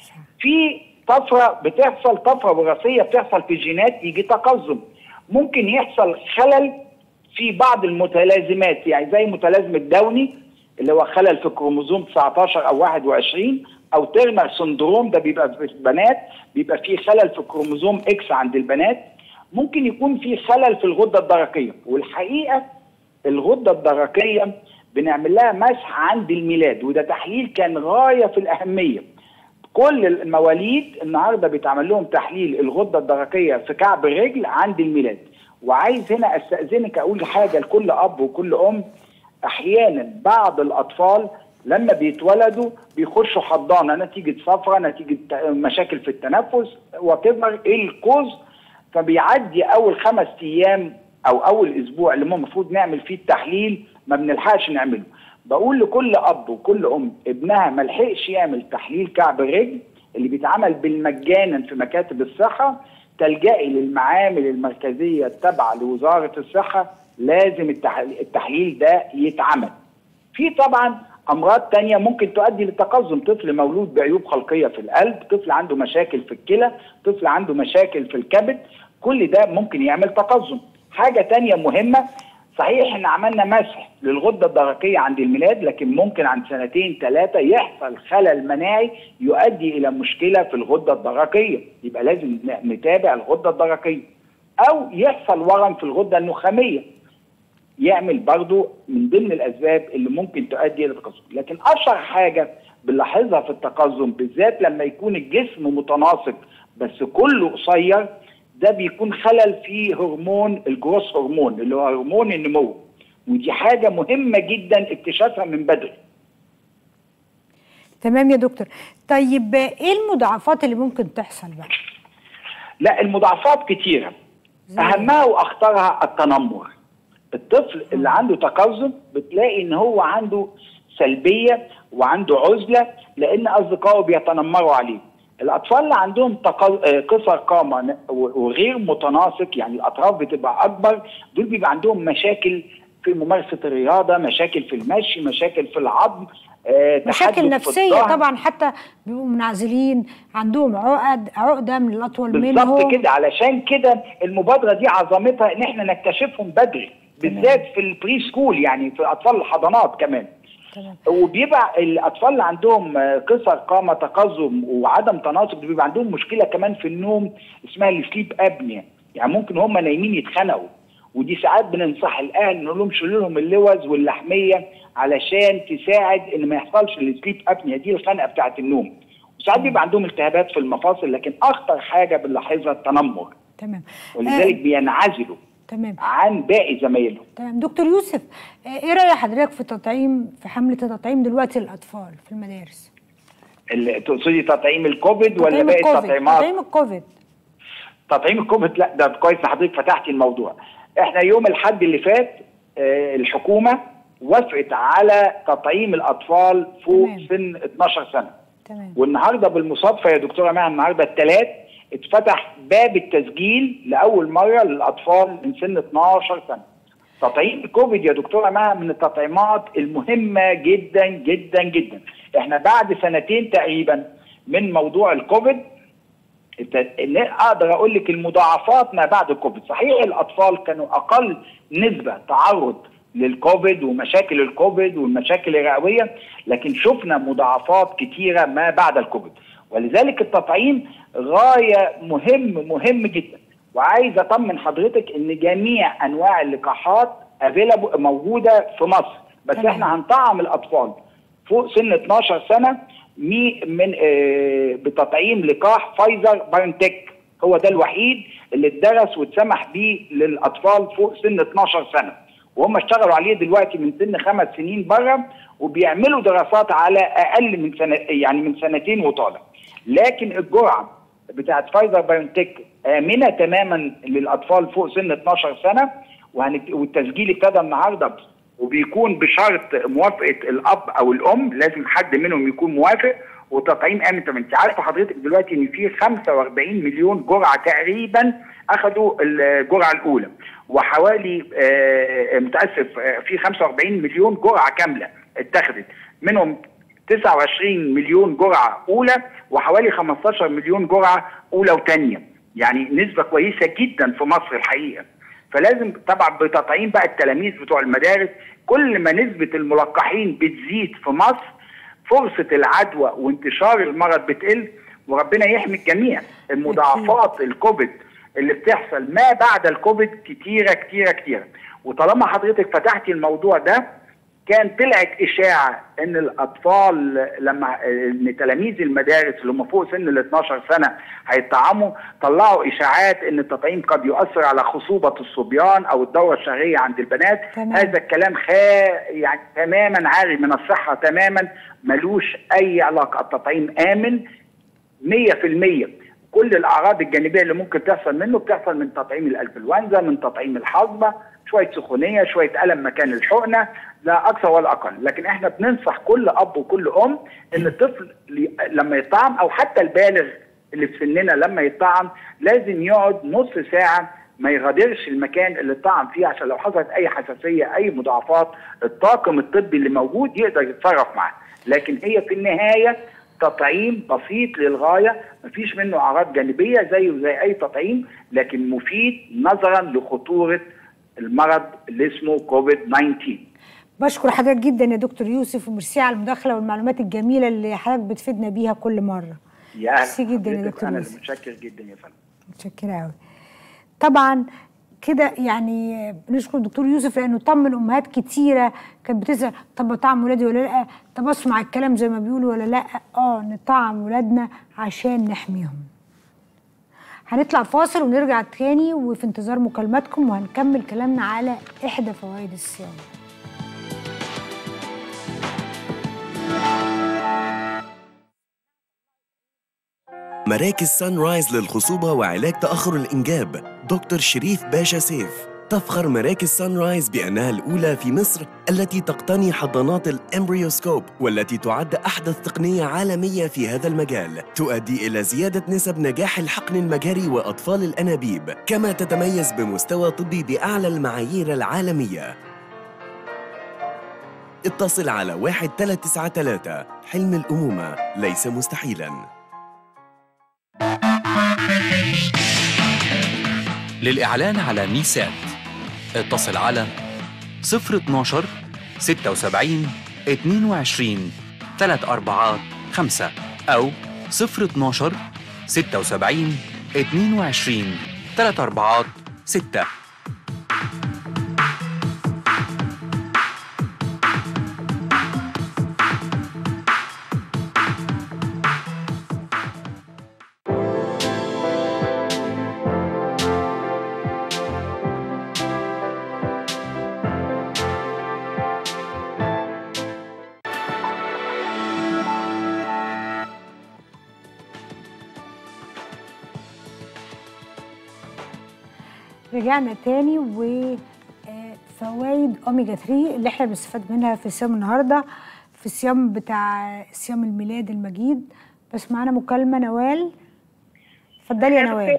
في طفره بتحصل طفره وراثيه بتحصل في الجينات يجي تقزم ممكن يحصل خلل في بعض المتلازمات يعني زي متلازمه داوني اللي هو خلل في كروموزوم 19 او 21 او تيرنر سندروم ده بيبقى في البنات بيبقى فيه خلل في كروموزوم اكس عند البنات ممكن يكون في خلل في الغده الدرقيه والحقيقه الغده الدرقيه بنعمل لها مسح عند الميلاد وده تحليل كان غايه في الاهميه كل المواليد النهارده بيتعمل لهم تحليل الغده الدرقيه في كعب الرجل عند الميلاد وعايز هنا استاذنك اقول حاجه لكل اب وكل ام احيانا بعض الاطفال لما بيتولدوا بيخشوا حضانه نتيجه صفرة نتيجه مشاكل في التنفس وكبر ايه الكوز فبيعدي اول خمس ايام او اول اسبوع اللي هو المفروض نعمل فيه التحليل ما بنلحقش نعمله بقول لكل اب وكل ام ابنها ما لحقش يعمل تحليل كعب الرجل اللي بيتعمل بالمجانا في مكاتب الصحه تلجئي للمعامل المركزيه التابعه لوزاره الصحه لازم التحليل, التحليل ده يتعمل. في طبعا امراض تانية ممكن تؤدي للتقزم طفل مولود بعيوب خلقيه في القلب طفل عنده مشاكل في الكلى طفل عنده مشاكل في الكبد كل ده ممكن يعمل تقزم حاجه تانية مهمه صحيح ان عملنا مسح للغده الدرقيه عند الميلاد لكن ممكن عند سنتين ثلاثه يحصل خلل مناعي يؤدي الى مشكله في الغده الدرقيه يبقى لازم نتابع الغده الدرقيه او يحصل ورم في الغده النخاميه يعمل برضو من ضمن الاسباب اللي ممكن تؤدي الى التقزم لكن اشهر حاجه بنلاحظها في التقزم بالذات لما يكون الجسم متناسق بس كله قصير ده بيكون خلل في هرمون الجروس هرمون اللي هو هرمون النمو ودي حاجه مهمه جدا اكتشافها من بدري تمام يا دكتور طيب ايه المضاعفات اللي ممكن تحصل بقى لا المضاعفات كتيره اهمها واخطرها التنمر الطفل اللي عنده تقزم بتلاقي ان هو عنده سلبيه وعنده عزله لان اصدقائه بيتنمروا عليه الاطفال اللي عندهم قصر قامه وغير متناسق يعني الاطراف بتبقى اكبر دول بيبقى عندهم مشاكل في ممارسه الرياضه مشاكل في المشي مشاكل في العظم آه مشاكل نفسيه طبعا حتى بيبقوا منعزلين عندهم عقد عقده من الاطول منهم بالظبط كده علشان كده المبادره دي عظمتها ان احنا نكتشفهم بدري بالذات في البري سكول يعني في اطفال الحضانات كمان تمام. وبيبقى الاطفال اللي عندهم قصر قامه تقزم وعدم تناسق بيبقى عندهم مشكله كمان في النوم اسمها السليب ابنيا يعني ممكن هم نايمين يتخنقوا ودي ساعات بننصح الاهل نقول لهم شيلوا لهم اللوز واللحميه علشان تساعد ان ما يحصلش السليب ابنيا دي الخنقه بتاعه النوم وساعات بيبقى عندهم التهابات في المفاصل لكن اخطر حاجه بنلاحظها التنمر تمام ولذلك آه. بينعزلوا تمام عن باقي زمايلهم تمام دكتور يوسف ايه راي حضرتك في التطعيم في حمله التطعيم دلوقتي للاطفال في المدارس تقصدي تطعيم الكوفيد ولا باقي الكوفيد. التطعيمات تطعيم الكوفيد تطعيم الكوفيد لا ده كويس ان حضرتك فتحتي الموضوع احنا يوم الحد اللي فات آه الحكومه وافقت على تطعيم الاطفال فوق تمام. سن 12 سنه تمام والنهارده بالمصادفه يا دكتوره مها النهارده الثلاث اتفتح باب التسجيل لاول مره للاطفال من سن 12 سنه. تطعيم الكوفيد يا دكتوره مها من التطعيمات المهمه جدا جدا جدا. احنا بعد سنتين تقريبا من موضوع الكوفيد اقدر اقول لك المضاعفات ما بعد الكوفيد، صحيح الاطفال كانوا اقل نسبه تعرض للكوفيد ومشاكل الكوفيد والمشاكل الرئويه لكن شفنا مضاعفات كتيره ما بعد الكوفيد. ولذلك التطعيم غايه مهم مهم جدا وعايز اطمن حضرتك ان جميع انواع اللقاحات موجوده في مصر بس تمام. احنا هنطعم الاطفال فوق سن 12 سنه مي من آه بتطعيم لقاح فايزر بايونتك هو ده الوحيد اللي اتدرس واتسمح بيه للاطفال فوق سن 12 سنه وهم اشتغلوا عليه دلوقتي من سن خمس سنين بره وبيعملوا دراسات على اقل من سنه يعني من سنتين وطالع لكن الجرعه بتاعت فايزر بايونتك امنه تماما للاطفال فوق سن 12 سنه وهنت... والتسجيل ابتدى النهارده وبيكون بشرط موافقه الاب او الام لازم حد منهم يكون موافق وتطعيم امن طب انت عارفه حضرتك دلوقتي ان في 45 مليون جرعه تقريبا اخذوا الجرعه الاولى وحوالي آه متاسف آه في 45 مليون جرعه كامله اتخذت منهم 29 مليون جرعه اولى وحوالي 15 مليون جرعه اولى وثانيه يعني نسبه كويسه جدا في مصر الحقيقه فلازم طبعا بتطعيم بقى التلاميذ بتوع المدارس كل ما نسبه الملقحين بتزيد في مصر فرصه العدوى وانتشار المرض بتقل وربنا يحمي الجميع المضاعفات الكوفيد اللي بتحصل ما بعد الكوفيد كتيره كتيره كتيره وطالما حضرتك فتحتي الموضوع ده كان طلعت اشاعه ان الاطفال لما ان تلاميذ المدارس اللي هم فوق سن ال 12 سنه هيطعموا طلعوا اشاعات ان التطعيم قد يؤثر على خصوبه الصبيان او الدوره الشهريه عند البنات تمام. هذا الكلام خا يعني تماما عاري من الصحه تماما ملوش اي علاقه التطعيم امن 100% كل الاعراض الجانبيه اللي ممكن تحصل منه بتحصل من تطعيم الانفلونزا من تطعيم الحصبه شويه سخونيه شويه الم مكان الحقنه لا اكثر ولا اقل لكن احنا بننصح كل اب وكل ام ان الطفل لي- لما يطعم او حتى البالغ اللي في سننا لما يطعم لازم يقعد نص ساعه ما يغادرش المكان اللي اتطعم فيه عشان لو حصلت اي حساسيه اي مضاعفات الطاقم الطبي اللي موجود يقدر يتصرف معاه لكن هي في النهايه تطعيم بسيط للغايه مفيش منه اعراض جانبيه زيه زي اي تطعيم لكن مفيد نظرا لخطوره المرض اللي اسمه كوفيد 19 بشكر حضرتك جدا يا دكتور يوسف وميرسي على المداخله والمعلومات الجميله اللي حضرتك بتفيدنا بيها كل مره يا أهلا ميرسي جدا يا حضرتك، دكتور انا يوسف. اللي متشكر جدا يا فندم متشكره قوي طبعا كده يعني بنشكر الدكتور يوسف لانه طمن امهات كتيره كانت بتسال طب اطعم ولادي ولا لا طب اسمع الكلام زي ما بيقولوا ولا لا اه نطعم ولادنا عشان نحميهم هنطلع فاصل ونرجع تاني وفي انتظار مكالماتكم وهنكمل كلامنا على احدى فوائد الصيام مراكز سان رايز للخصوبة وعلاج تأخر الإنجاب دكتور شريف باشا سيف تفخر مراكز سان رايز بأنها الأولى في مصر التي تقتني حضانات الإمبريوسكوب والتي تعد أحدث تقنية عالمية في هذا المجال تؤدي إلى زيادة نسب نجاح الحقن المجهري وأطفال الأنابيب كما تتميز بمستوى طبي بأعلى المعايير العالمية اتصل على 1393 حلم الأمومة ليس مستحيلاً للإعلان على ميسات اتصل على 012 76 22 34 5 أو 012 76 22 34 6 رجعنا تاني و آه، فوائد اوميجا 3 اللي احنا بنستفاد منها في الصيام النهارده في الصيام بتاع صيام الميلاد المجيد بس معانا مكالمه نوال اتفضلي يا نوال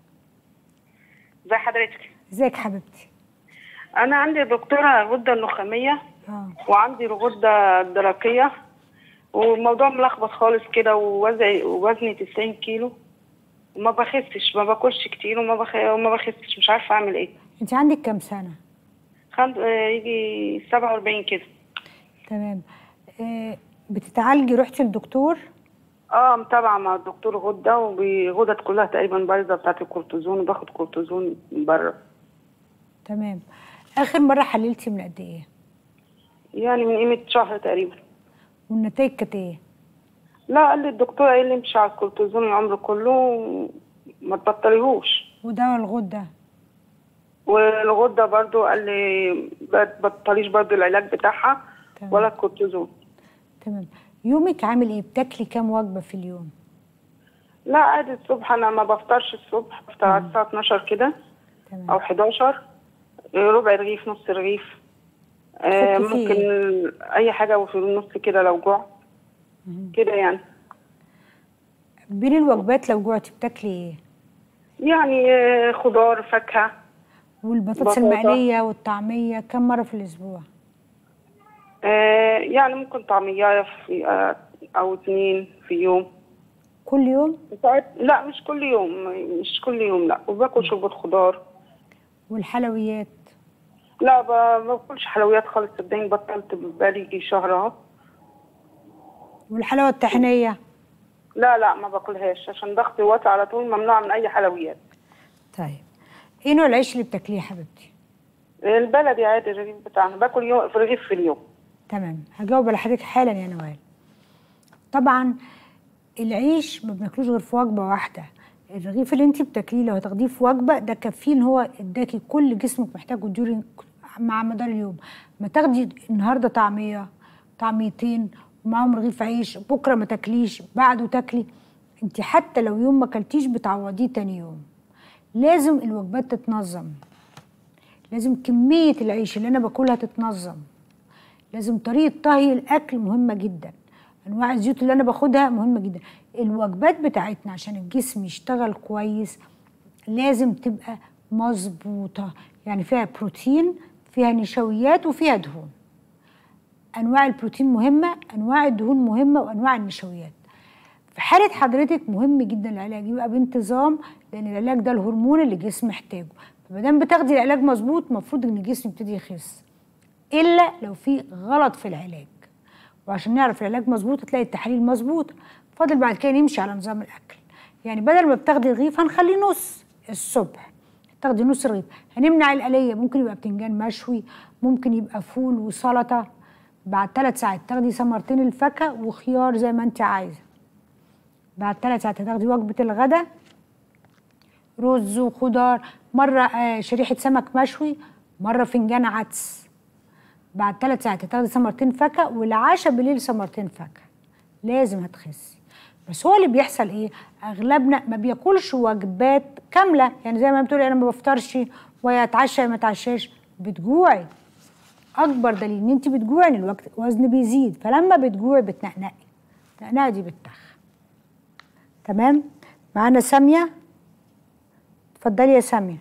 ازي حضرتك ازيك حبيبتي انا عندي دكتوره غده النخاميه اه وعندي الغده الدرقيه والموضوع ملخبط خالص كده ووزني ووزني 90 كيلو وما بخسش ما باكلش كتير وما بخ... وما بخسش مش عارفه اعمل ايه انت عندك كام سنه خمس... آه، يجي 47 كده تمام آه، بتتعالجي رحتي للدكتور اه متابعه مع الدكتور غده وغدد كلها تقريبا بايظه بتاعت الكورتيزون وباخد كورتيزون من بره تمام اخر مره حللتي من قد ايه يعني من قيمه شهر تقريبا والنتائج كانت ايه لا قال لي الدكتور قال لي امشي على الكورتيزون العمر كله ما تبطليهوش ودواء الغده والغده برضو قال لي ما تبطليش برضو العلاج بتاعها تمام. ولا الكورتيزون تمام يومك عامل ايه بتاكلي كام وجبه في اليوم لا عادي الصبح انا ما بفطرش الصبح بفطر على الساعه 12 كده تمام او 11 ربع رغيف نص رغيف آه تحطي فيه ممكن اي حاجه في النص كده لو جوع كده يعني بين الوجبات لو جوعتي بتاكلي ايه يعني آه، خضار فاكهه والبطاطس بطاطا. المقليه والطعميه كم مره في الاسبوع آه يعني ممكن طعمية في آه او اتنين في يوم كل يوم ساعات لا مش كل يوم مش كل يوم لا وباكل شوربة خضار والحلويات لا ب- ما باكلش حلويات خالص صدقني بطلت بقالي يجي شهر اهو والحلاوه الطحينيه لا لا ما باكلهاش عشان ضغطي واطي على طول ممنوع من اي حلويات طيب ايه نوع العيش اللي بتاكليه يا حبيبتي البلدي عادي الرغيف بتاعنا باكل يوم في رغيف في اليوم تمام هجاوب على حضرتك حالا يا نوال طبعا العيش ما بناكلوش غير في وجبه واحده الرغيف اللي انت بتاكليه لو هتاخديه في وجبه ده كفيل ان هو اداكي كل جسمك محتاجه ديورين مع مدار اليوم ما تاخدي النهارده طعميه طعميتين ومعاهم رغيف عيش بكره ما تاكليش بعده تاكلي انت حتى لو يوم ما اكلتيش بتعوضيه تاني يوم لازم الوجبات تتنظم لازم كميه العيش اللي انا باكلها تتنظم لازم طريقه طهي الاكل مهمه جدا انواع الزيوت اللي انا باخدها مهمه جدا الوجبات بتاعتنا عشان الجسم يشتغل كويس لازم تبقى مظبوطه يعني فيها بروتين فيها نشويات وفيها دهون انواع البروتين مهمه انواع الدهون مهمه وانواع النشويات في حاله حضرتك مهم جدا العلاج يبقى بانتظام لان العلاج ده الهرمون اللي الجسم محتاجه فما دام بتاخدي العلاج مظبوط المفروض ان الجسم يبتدي يخس الا لو في غلط في العلاج وعشان نعرف العلاج مظبوط تلاقي التحاليل مظبوط فاضل بعد كده نمشي على نظام الاكل يعني بدل ما بتاخدي رغيف هنخليه نص الصبح تاخدي نص رغيف هنمنع القليه ممكن يبقى بتنجان مشوي ممكن يبقى فول وسلطه بعد ثلاث ساعات تاخدي ثمرتين الفاكهه وخيار زي ما انت عايزه بعد ثلاث ساعات هتاخدي وجبه الغداء رز وخضار مره آه، شريحه سمك مشوي مره فنجان عدس بعد ثلاث ساعات هتاخدي ثمرتين فاكهه والعشاء بالليل ثمرتين فاكهه لازم هتخسي بس هو اللي بيحصل ايه اغلبنا ما بياكلش وجبات كامله يعني زي ما بتقولي انا ما بفطرش ويا اتعشى يا ما اتعشاش بتجوعي اكبر دليل ان انت بتجوعي ان الوقت الوزن بيزيد فلما بتجوعي بتنقنقي النقنقه دي بتخ تمام معانا ساميه اتفضلي يا ساميه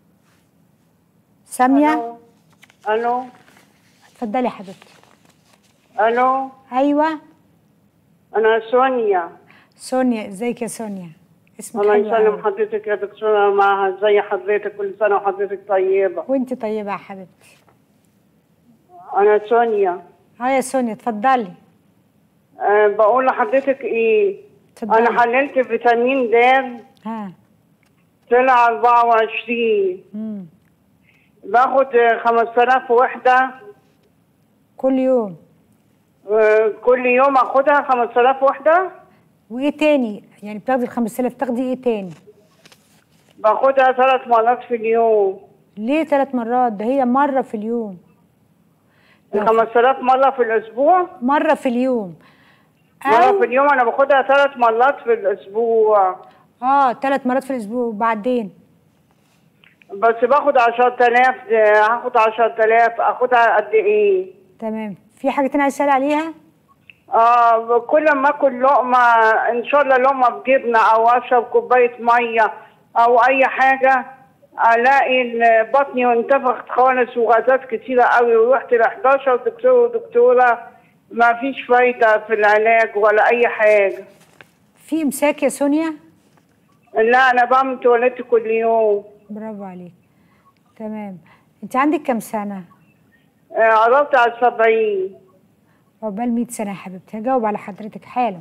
ساميه الو اتفضلي يا حبيبتي الو ايوه انا سونيا سونيا ازيك يا سونيا اسمك الله حلو يسلم أوي. حضرتك يا دكتوره معها زي حضرتك كل سنه وحضرتك طيبه وانت طيبه يا حبيبتي انا سونيا اه يا سونيا اتفضلي أه بقول لحضرتك ايه اتفضلي. انا حللت فيتامين د ها طلع 24 مم. باخد آه، 5000 وحده كل يوم آه، كل يوم اخدها 5000 وحده وايه تاني يعني بتاخدي ال 5000 تاخدي ايه تاني باخدها ثلاث مرات في اليوم ليه ثلاث مرات ده هي مره في اليوم ال 5000 مره في الاسبوع مره في اليوم مره في اليوم انا باخدها ثلاث مرات في الاسبوع اه ثلاث مرات في الاسبوع وبعدين بس باخد 10000 آه، هاخد 10000 اخدها قد ايه؟ تمام في حاجه تانية عايز اسال عليها اه كل ما اكل لقمه ان شاء الله لقمه بجبنه او اشرب كوبايه ميه او اي حاجه الاقي ال- بطني انتفخت خالص وغازات كتيره قوي ورحت ل 11 دكتور ودكتوره ما فيش فايده في العلاج ولا اي حاجه في امساك يا سونيا لا انا بعمل تواليت كل يوم برافو عليك تمام انت عندك كام سنه آه، قربت على 70 عقبال 100 سنه يا حبيبتي هجاوب على حضرتك حالا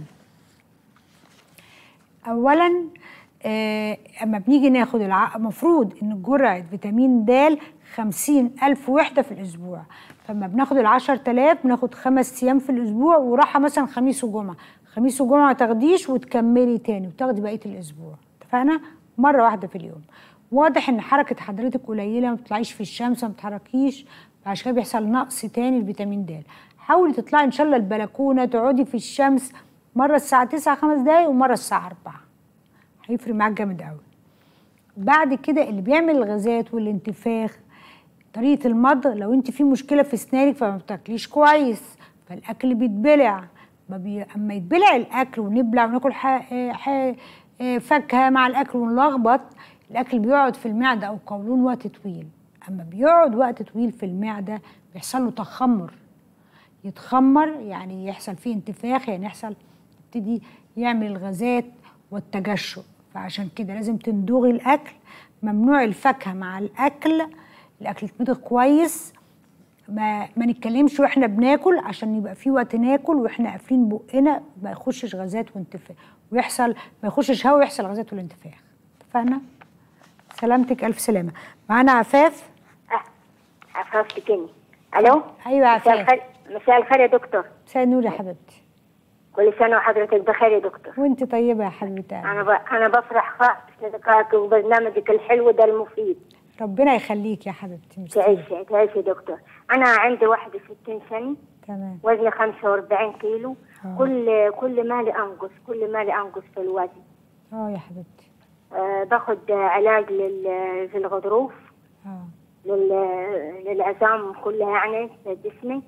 اولا آه اما بنيجي ناخد الع... المفروض ان جرعه فيتامين د 50 الف وحده في الاسبوع فلما بناخد ال 10000 بناخد خمس ايام في الاسبوع وراحه مثلا خميس وجمعه خميس وجمعه ما تاخديش وتكملي تاني وتاخدي بقيه الاسبوع اتفقنا مره واحده في اليوم واضح ان حركه حضرتك قليله ما بتطلعيش في الشمس ما بتتحركيش عشان كده بيحصل نقص تاني الفيتامين د حاولي تطلعي ان شاء الله البلكونه تقعدي في الشمس مره الساعه 9 خمس دقايق ومره الساعه 4 هيفرق معاك جامد قوي بعد كده اللي بيعمل الغازات والانتفاخ طريقه المضغ لو انت في مشكله في اسنانك فما بتاكليش كويس فالاكل بيتبلع ما بي... اما يتبلع الاكل ونبلع وناكل ح... ح... فاكهه مع الاكل ونلخبط الاكل بيقعد في المعده او قولون وقت طويل اما بيقعد وقت طويل في المعده بيحصل له تخمر يتخمر يعني يحصل فيه انتفاخ يعني يحصل يبتدي يعمل الغازات والتجشؤ فعشان كده لازم تندوغي الاكل ممنوع الفاكهه مع الاكل الاكل يتمضغ كويس ما ما نتكلمش واحنا بناكل عشان يبقى في وقت ناكل واحنا قافلين بقنا ما يخشش غازات وانتفاخ ويحصل ما يخشش هواء ويحصل غازات والانتفاخ اتفقنا سلامتك الف سلامه معانا عفاف عفاف تكني الو ايوه يا مساء عفاف الخير مساء الخير يا دكتور مساء النور يا حبيبتي كل سنه وحضرتك بخير يا دكتور وانت طيبه يا حبيبتي انا ب... انا بفرح خالص لقائك وبرنامجك الحلو ده المفيد ربنا يخليك يا حبيبتي ميرسي. تعيش تعيش يا دكتور انا عندي 61 سنه تمام وزني 45 كيلو آه. كل كل مالي انقص كل مالي انقص في الوزن اه يا حبيبتي آه باخد علاج لل... للغضروف اه لل... للعظام كلها يعني في جسمي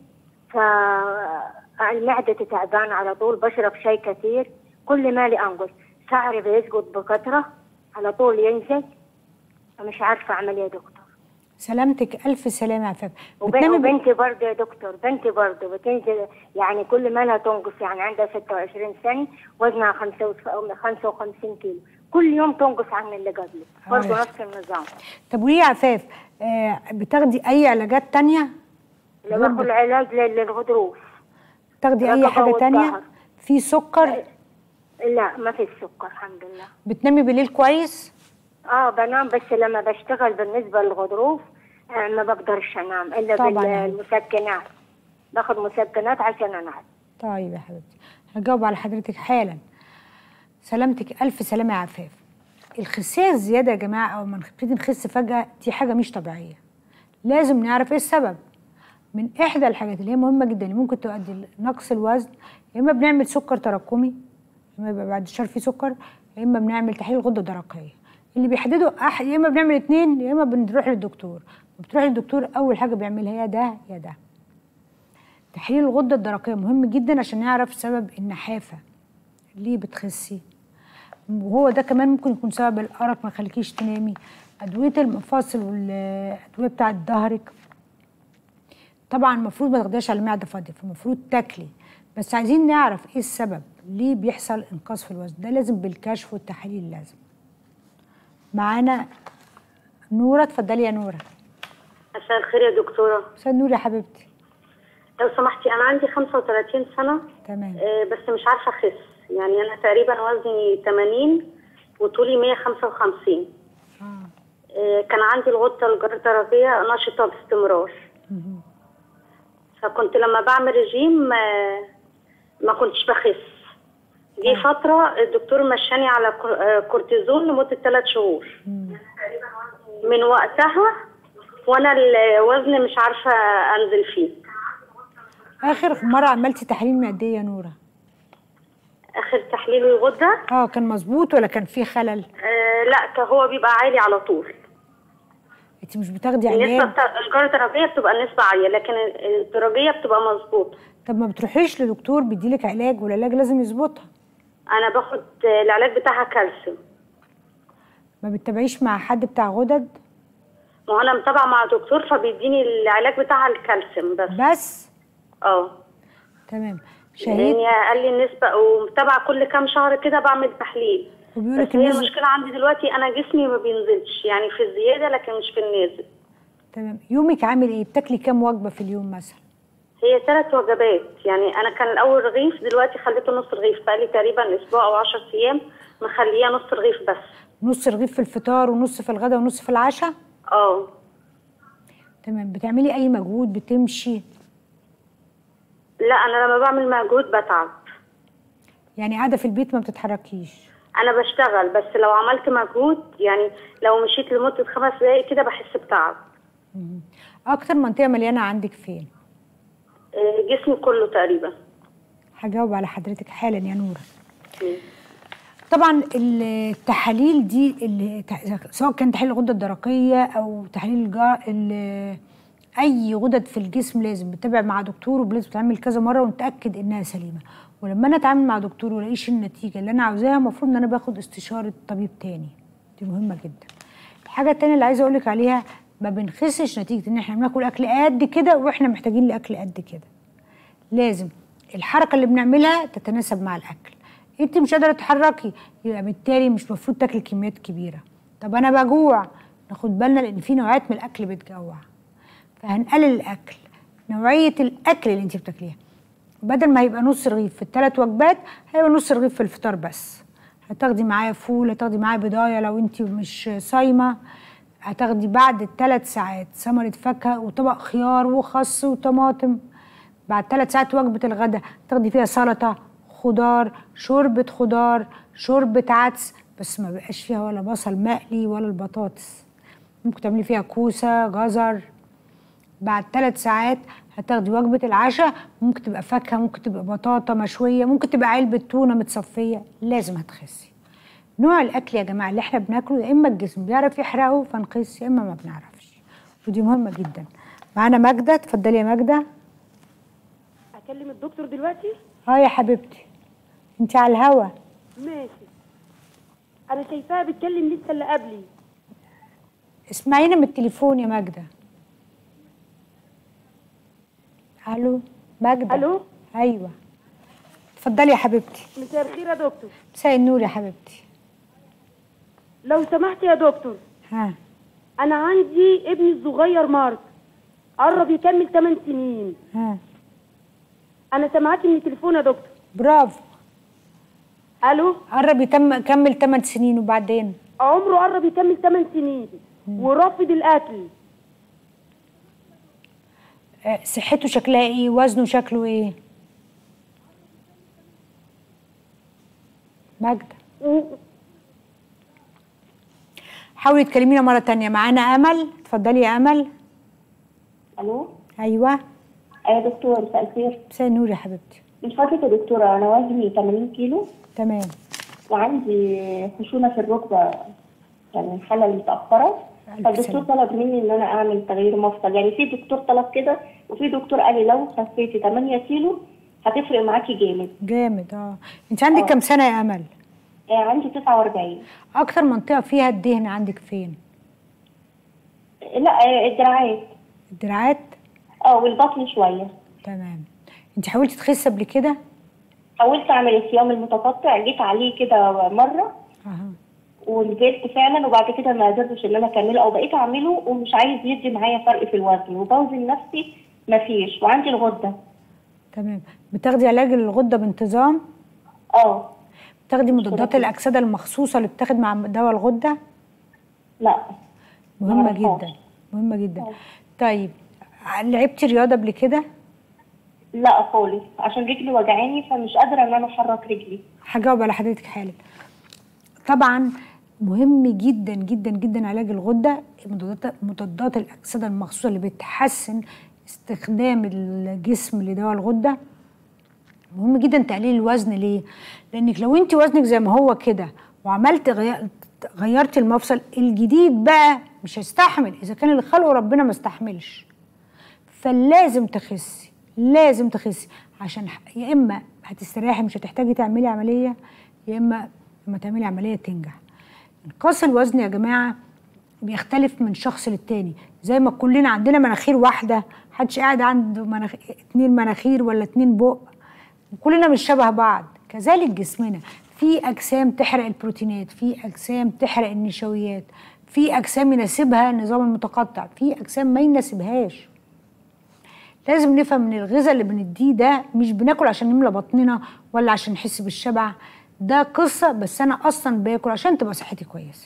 فالمعدة تعبان على طول بشرب شاي كثير كل مالي أنقص شعري بيسقط بكثرة على طول ينزل فمش عارفة أعمل إيه يا دكتور سلامتك الف سلامه يا عفاف وبن- بتنامي ب- وبنتي برضه يا دكتور بنتي برضه بتنزل يعني كل ما لها تنقص يعني عندها 26 سنة وزنها 55 كيلو كل يوم تنقص عن اللي قبله آه. برضه نفس النظام طب وليه يا عفاف آه بتاخدي اي علاجات تانية اللي باخد علاج لل- للغضروف بتاخدي اي رقبة حاجه تانية والظهر. في سكر لا ما في السكر الحمد لله بتنامي بالليل كويس اه بنام بس لما بشتغل بالنسبة للغضروف آه ما بقدرش انام الا طبعاً يعني. بالمسكنات باخد مسكنات عشان انام طيب يا حبيبتي هجاوب على حضرتك حالا سلامتك الف سلامه يا عفاف الخسيه الزياده يا جماعه او ما نبتدي نخس فجاه دي حاجه مش طبيعيه لازم نعرف ايه السبب من احدى الحاجات اللي هي مهمه جدا اللي ممكن تؤدي لنقص الوزن يا اما بنعمل سكر تراكمي يا اما يبقى بعد الشهر في سكر يا اما بنعمل تحليل غده درقيه اللي بيحددوا أح... يا اما بنعمل اتنين يا اما بنروح للدكتور بتروح للدكتور اول حاجه بيعملها يا ده يا ده تحليل الغده الدرقيه مهم جدا عشان نعرف سبب النحافه ليه بتخسي وهو ده كمان ممكن يكون سبب الارق ما يخليكيش تنامي ادويه المفاصل والادويه بتاعه ظهرك طبعا المفروض ما تاخديهاش على معده فاضيه فالمفروض تاكلي بس عايزين نعرف ايه السبب ليه بيحصل انقاص في الوزن ده لازم بالكشف والتحاليل لازم معانا نوره اتفضلي يا نوره مساء الخير يا دكتورة مساء النور يا حبيبتي لو سمحتي أنا عندي 35 سنة تمام آه، بس مش عارفة أخس يعني أنا تقريبا وزني 80 وطولي 155 آه، كان عندي الغدة الجدرية نشطة باستمرار فكنت لما بعمل رجيم آه، ما كنتش بخس جه فترة الدكتور مشاني على كور- آه، كورتيزون لمدة ثلاث شهور من وقتها وانا الوزن مش عارفه انزل فيه اخر مره عملتي تحليل معديه يا نوره اخر تحليل الغده اه كان مظبوط ولا كان فيه خلل آه لا كان هو بيبقى عالي على طول انت مش بتاخدي النسبه علاج بتاع الجرعه الدرجيه بتبقى النسبه عاليه لكن الدرجيه بتبقى مظبوط طب ما بتروحيش لدكتور بيديلك علاج والعلاج لازم يظبطها انا باخد آه، العلاج بتاعها كالسيوم ما بتتابعيش مع حد بتاع غدد ما هو انا متابعه مع دكتور فبيديني العلاج بتاعها الكالسيوم بس بس اه تمام شهيد يعني قال لي النسبه ومتابعه كل كام شهر كده بعمل تحليل وبيقول بس لك هي النسبه المشكله عندي دلوقتي انا جسمي ما بينزلش يعني في الزياده لكن مش في النازل تمام يومك عامل ايه بتاكلي كام وجبه في اليوم مثلا هي ثلاث وجبات يعني انا كان الاول رغيف دلوقتي خليته نص رغيف بقالي تقريبا اسبوع او 10 ايام مخليه نص رغيف بس نص رغيف في الفطار ونص في الغداء ونص في العشاء اه تمام بتعملي اي مجهود بتمشي لا انا لما بعمل مجهود بتعب يعني قاعده في البيت ما بتتحركيش انا بشتغل بس لو عملت مجهود يعني لو مشيت لمده خمس دقايق كده بحس بتعب مم. اكتر منطقه مليانه عندك فين آه، جسمي كله تقريبا هجاوب على حضرتك حالا يا نوره طبعا التحاليل دي اللي سواء كان تحليل الغده الدرقيه او تحليل الجا... ال- اي غدد في الجسم لازم بتابع مع دكتور ولازم تتعمل كذا مره ونتاكد انها سليمه ولما انا اتعامل مع دكتور والاقيش النتيجه اللي انا عاوزاها المفروض ان انا باخد استشاره طبيب تاني دي مهمه جدا الحاجه التانيه اللي عايزه اقول لك عليها ما بنخسش نتيجه ان احنا بناكل اكل قد كده واحنا محتاجين لاكل قد كده لازم الحركه اللي بنعملها تتناسب مع الاكل انت مش قادره تتحركي يبقى بالتالي مش المفروض تاكلي كميات كبيره طب انا بجوع ناخد بالنا لان في نوعات من الاكل بتجوع فهنقلل الاكل نوعيه الاكل اللي انت بتاكليها بدل ما هيبقى نص رغيف في الثلاث وجبات هيبقى نص رغيف في الفطار بس هتاخدي معاه فول هتاخدي معاه بضايه لو انت مش صايمه هتاخدي بعد الثلاث ساعات ثمرة فاكهة وطبق خيار وخس وطماطم بعد ثلاث ساعات وجبة الغداء تاخدي فيها سلطة خضار شوربة خضار شوربة عدس بس ما بقاش فيها ولا بصل مقلي ولا البطاطس ممكن تعملي فيها كوسة جزر بعد ثلاث ساعات هتاخدي وجبة العشاء ممكن تبقى فاكهة ممكن تبقى بطاطا مشوية ممكن تبقى علبة تونة متصفية لازم هتخسي نوع الأكل يا جماعة اللي احنا بناكله يا إما الجسم بيعرف يحرقه فنخس يا إما ما بنعرفش ودي مهمة جدا معانا ماجدة اتفضلي يا ماجدة اكلم الدكتور دلوقتي اه يا حبيبتي انت على الهوا ماشي انا شايفاها بتكلم لسه اللي قبلي اسمعينا من التليفون يا ماجدة الو ماجدة الو ايوه اتفضلي يا حبيبتي مساء الخير يا دكتور مساء النور يا حبيبتي لو سمحت يا دكتور ها انا عندي ابني الصغير مارك قرب يكمل 8 سنين ها انا سمعت من التليفون يا دكتور برافو الو قرب يتم كمل 8 سنين وبعدين عمره قرب يكمل 8 سنين ورافض الاكل آه، صحته شكلها ايه وزنه شكله ايه ماجدة حاولي تكلمينا مرة تانية معانا أمل اتفضلي يا أمل الو أيوة ايوه دكتور مساء الخير مساء النور يا حبيبتي مش فاكره يا دكتوره انا وزني 80 كيلو تمام وعندي خشونه في الركبه يعني الحاله المتاخره فالدكتور طلب مني ان انا اعمل تغيير مفصل يعني في دكتور طلب كده وفي دكتور قال لي لو خسيتي 8 كيلو هتفرق معاكي جامد جامد اه انت عندك آه. كام سنة يا أمل آه عندي 49 أكتر منطقة فيها الدهن عندك فين لا آه الدراعات الدراعات اه والبطن شويه تمام انت حاولتي تخسي قبل كده حاولت اعمل الصيام المتقطع جيت عليه كده مره اها ونزلت فعلا وبعد كده ما قدرتش ان انا اكمله او بقيت اعمله ومش عايز يدي معايا فرق في الوزن وبوزن نفسي مفيش وعندي الغده تمام بتاخدي علاج للغدة بانتظام اه بتاخدي مضادات الأكسدة المخصوصة اللي بتاخد مع دواء الغدة لا مهمة معرفهاش. جدا مهمة جدا طيب لعبتي رياضة قبل كده لا خالص عشان رجلي وجعاني فمش قادره ان انا احرك رجلي هجاوب على حضرتك حالا طبعا مهم جدا جدا جدا علاج الغده مضادات مضادات الاكسده المخصوصه اللي بتحسن استخدام الجسم لدواء الغده مهم جدا تقليل الوزن ليه لانك لو انت وزنك زي ما هو كده وعملت غي- غيرت المفصل الجديد بقى مش هيستحمل اذا كان اللي خلقه ربنا ما استحملش فلازم تخسي لازم تخسي عشان ح- يا اما هتستريحي مش هتحتاجي تعملي عمليه يا اما لما تعملي عمليه تنجح انقاص الوزن يا جماعه بيختلف من شخص للتاني زي ما كلنا عندنا مناخير واحده محدش قاعد عنده مناخ... اتنين مناخير ولا اتنين بق كلنا مش شبه بعض كذلك جسمنا في اجسام تحرق البروتينات في اجسام تحرق النشويات في اجسام يناسبها النظام المتقطع في اجسام ما يناسبهاش لازم نفهم ان الغذاء اللي بنديه ده مش بناكل عشان نملى بطننا ولا عشان نحس بالشبع ده قصه بس انا اصلا باكل عشان تبقى صحتي كويسه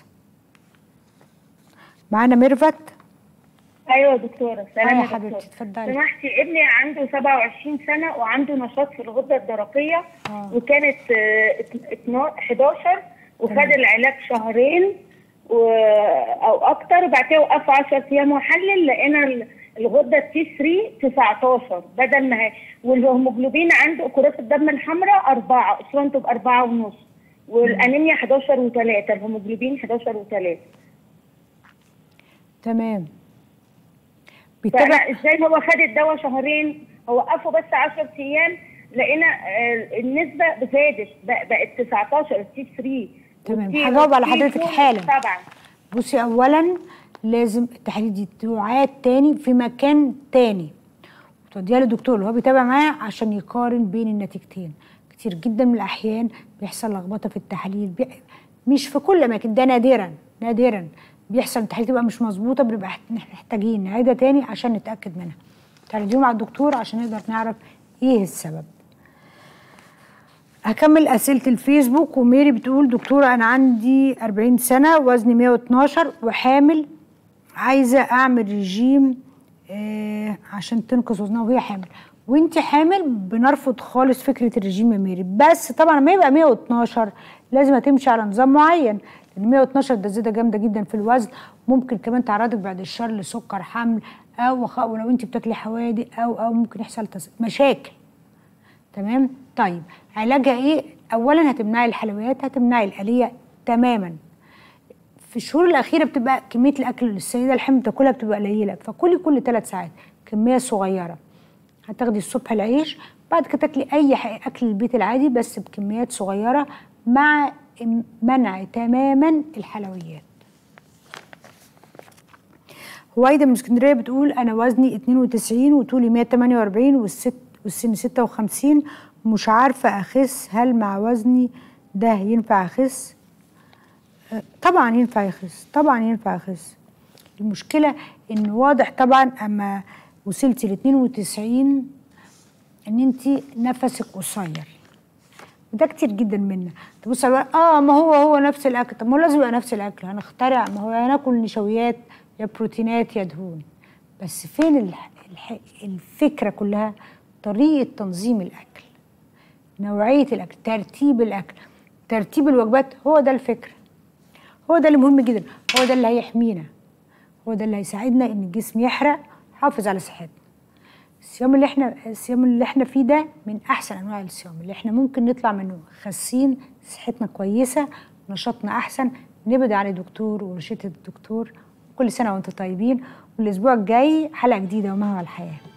معانا ميرفت ايوه يا دكتوره سلام أيوة يا يا حبيبتي، دكتورة. اتفضلي. سمحتي ابني عنده 27 سنه وعنده نشاط في الغده الدرقيه آه. وكانت آه، اتن- اتنا- 11 وخد تمام. العلاج شهرين و... او اكتر وبعد كده وقفوا 10 ايام وحلل لقينا ال- الغده تي 3 19 بدل ما هي والهيموجلوبين عنده كرات الدم الحمراء 4 اسرته بأربعة ونص والانيميا 11 و3 الهيموجلوبين 11 و3 تمام فانا ازاي هو خد الدواء شهرين هو وقفه بس 10 ايام لقينا آه، النسبه زادت بق- بقت 19 تي 3 تمام والتي- هجاوب على والتي حضرتك فور حالا طبعا بصي اولا لازم التحاليل دي تعاد تاني في مكان تاني وتوديها للدكتور اللي هو بيتابع معاه عشان يقارن بين النتيجتين كتير جدا من الاحيان بيحصل لخبطه في التحاليل بي... مش في كل اماكن ده نادرا نادرا بيحصل التحاليل تبقى مش مظبوطه بنبقى محتاجين نعيدها تاني عشان نتاكد منها تعرضيهم على الدكتور عشان نقدر نعرف ايه السبب هكمل اسئله الفيسبوك وميري بتقول دكتوره انا عندي 40 سنه وزني 112 وحامل عايزه اعمل رجيم آه عشان تنقص وزنها وهي حامل وانت حامل بنرفض خالص فكره الرجيم يا ميري بس طبعا لما يبقى 112 لازم هتمشي على نظام معين لان 112 ده زياده جامده جدا في الوزن ممكن كمان تعرضك بعد الشر لسكر حمل او ولو انت بتاكلي حوادق او او ممكن يحصل مشاكل تمام طيب علاجها ايه اولا هتمنعي الحلويات هتمنعي الآلية تماما في الشهور الاخيره بتبقى كميه الاكل اللي السيده الحمل بتاكلها بتبقى قليله فكلي كل ثلاث ساعات كميه صغيره هتاخدي الصبح العيش بعد كده تاكلي اي اكل البيت العادي بس بكميات صغيره مع منع تماما الحلويات هويدا من اسكندريه بتقول انا وزني 92 وطولي 148 والست والسن 56 ومش عارفه اخس هل مع وزني ده ينفع اخس طبعا ينفع يخس طبعا ينفع يخس المشكله ان واضح طبعا اما وصلتي ل 92 ان انت نفسك قصير وده كتير جدا منا تبص على اه ما هو هو نفس الاكل طب ما هو لازم يبقى نفس الاكل هنخترع ما هو هناكل نشويات يا بروتينات يا دهون بس فين الح... الح... الفكره كلها طريقه تنظيم الاكل نوعيه الاكل ترتيب الاكل ترتيب الوجبات هو ده الفكره هو ده اللي مهم جدا هو ده اللي هيحمينا هو ده اللي هيساعدنا ان الجسم يحرق يحافظ على صحتنا الصيام اللي احنا الصيام اللي احنا فيه ده من احسن انواع الصيام اللي احنا ممكن نطلع منه خاسين صحتنا كويسه نشاطنا احسن نبعد عن الدكتور ورشدة الدكتور كل سنه وانتم طيبين والاسبوع الجاي حلقه جديده وما هو الحياه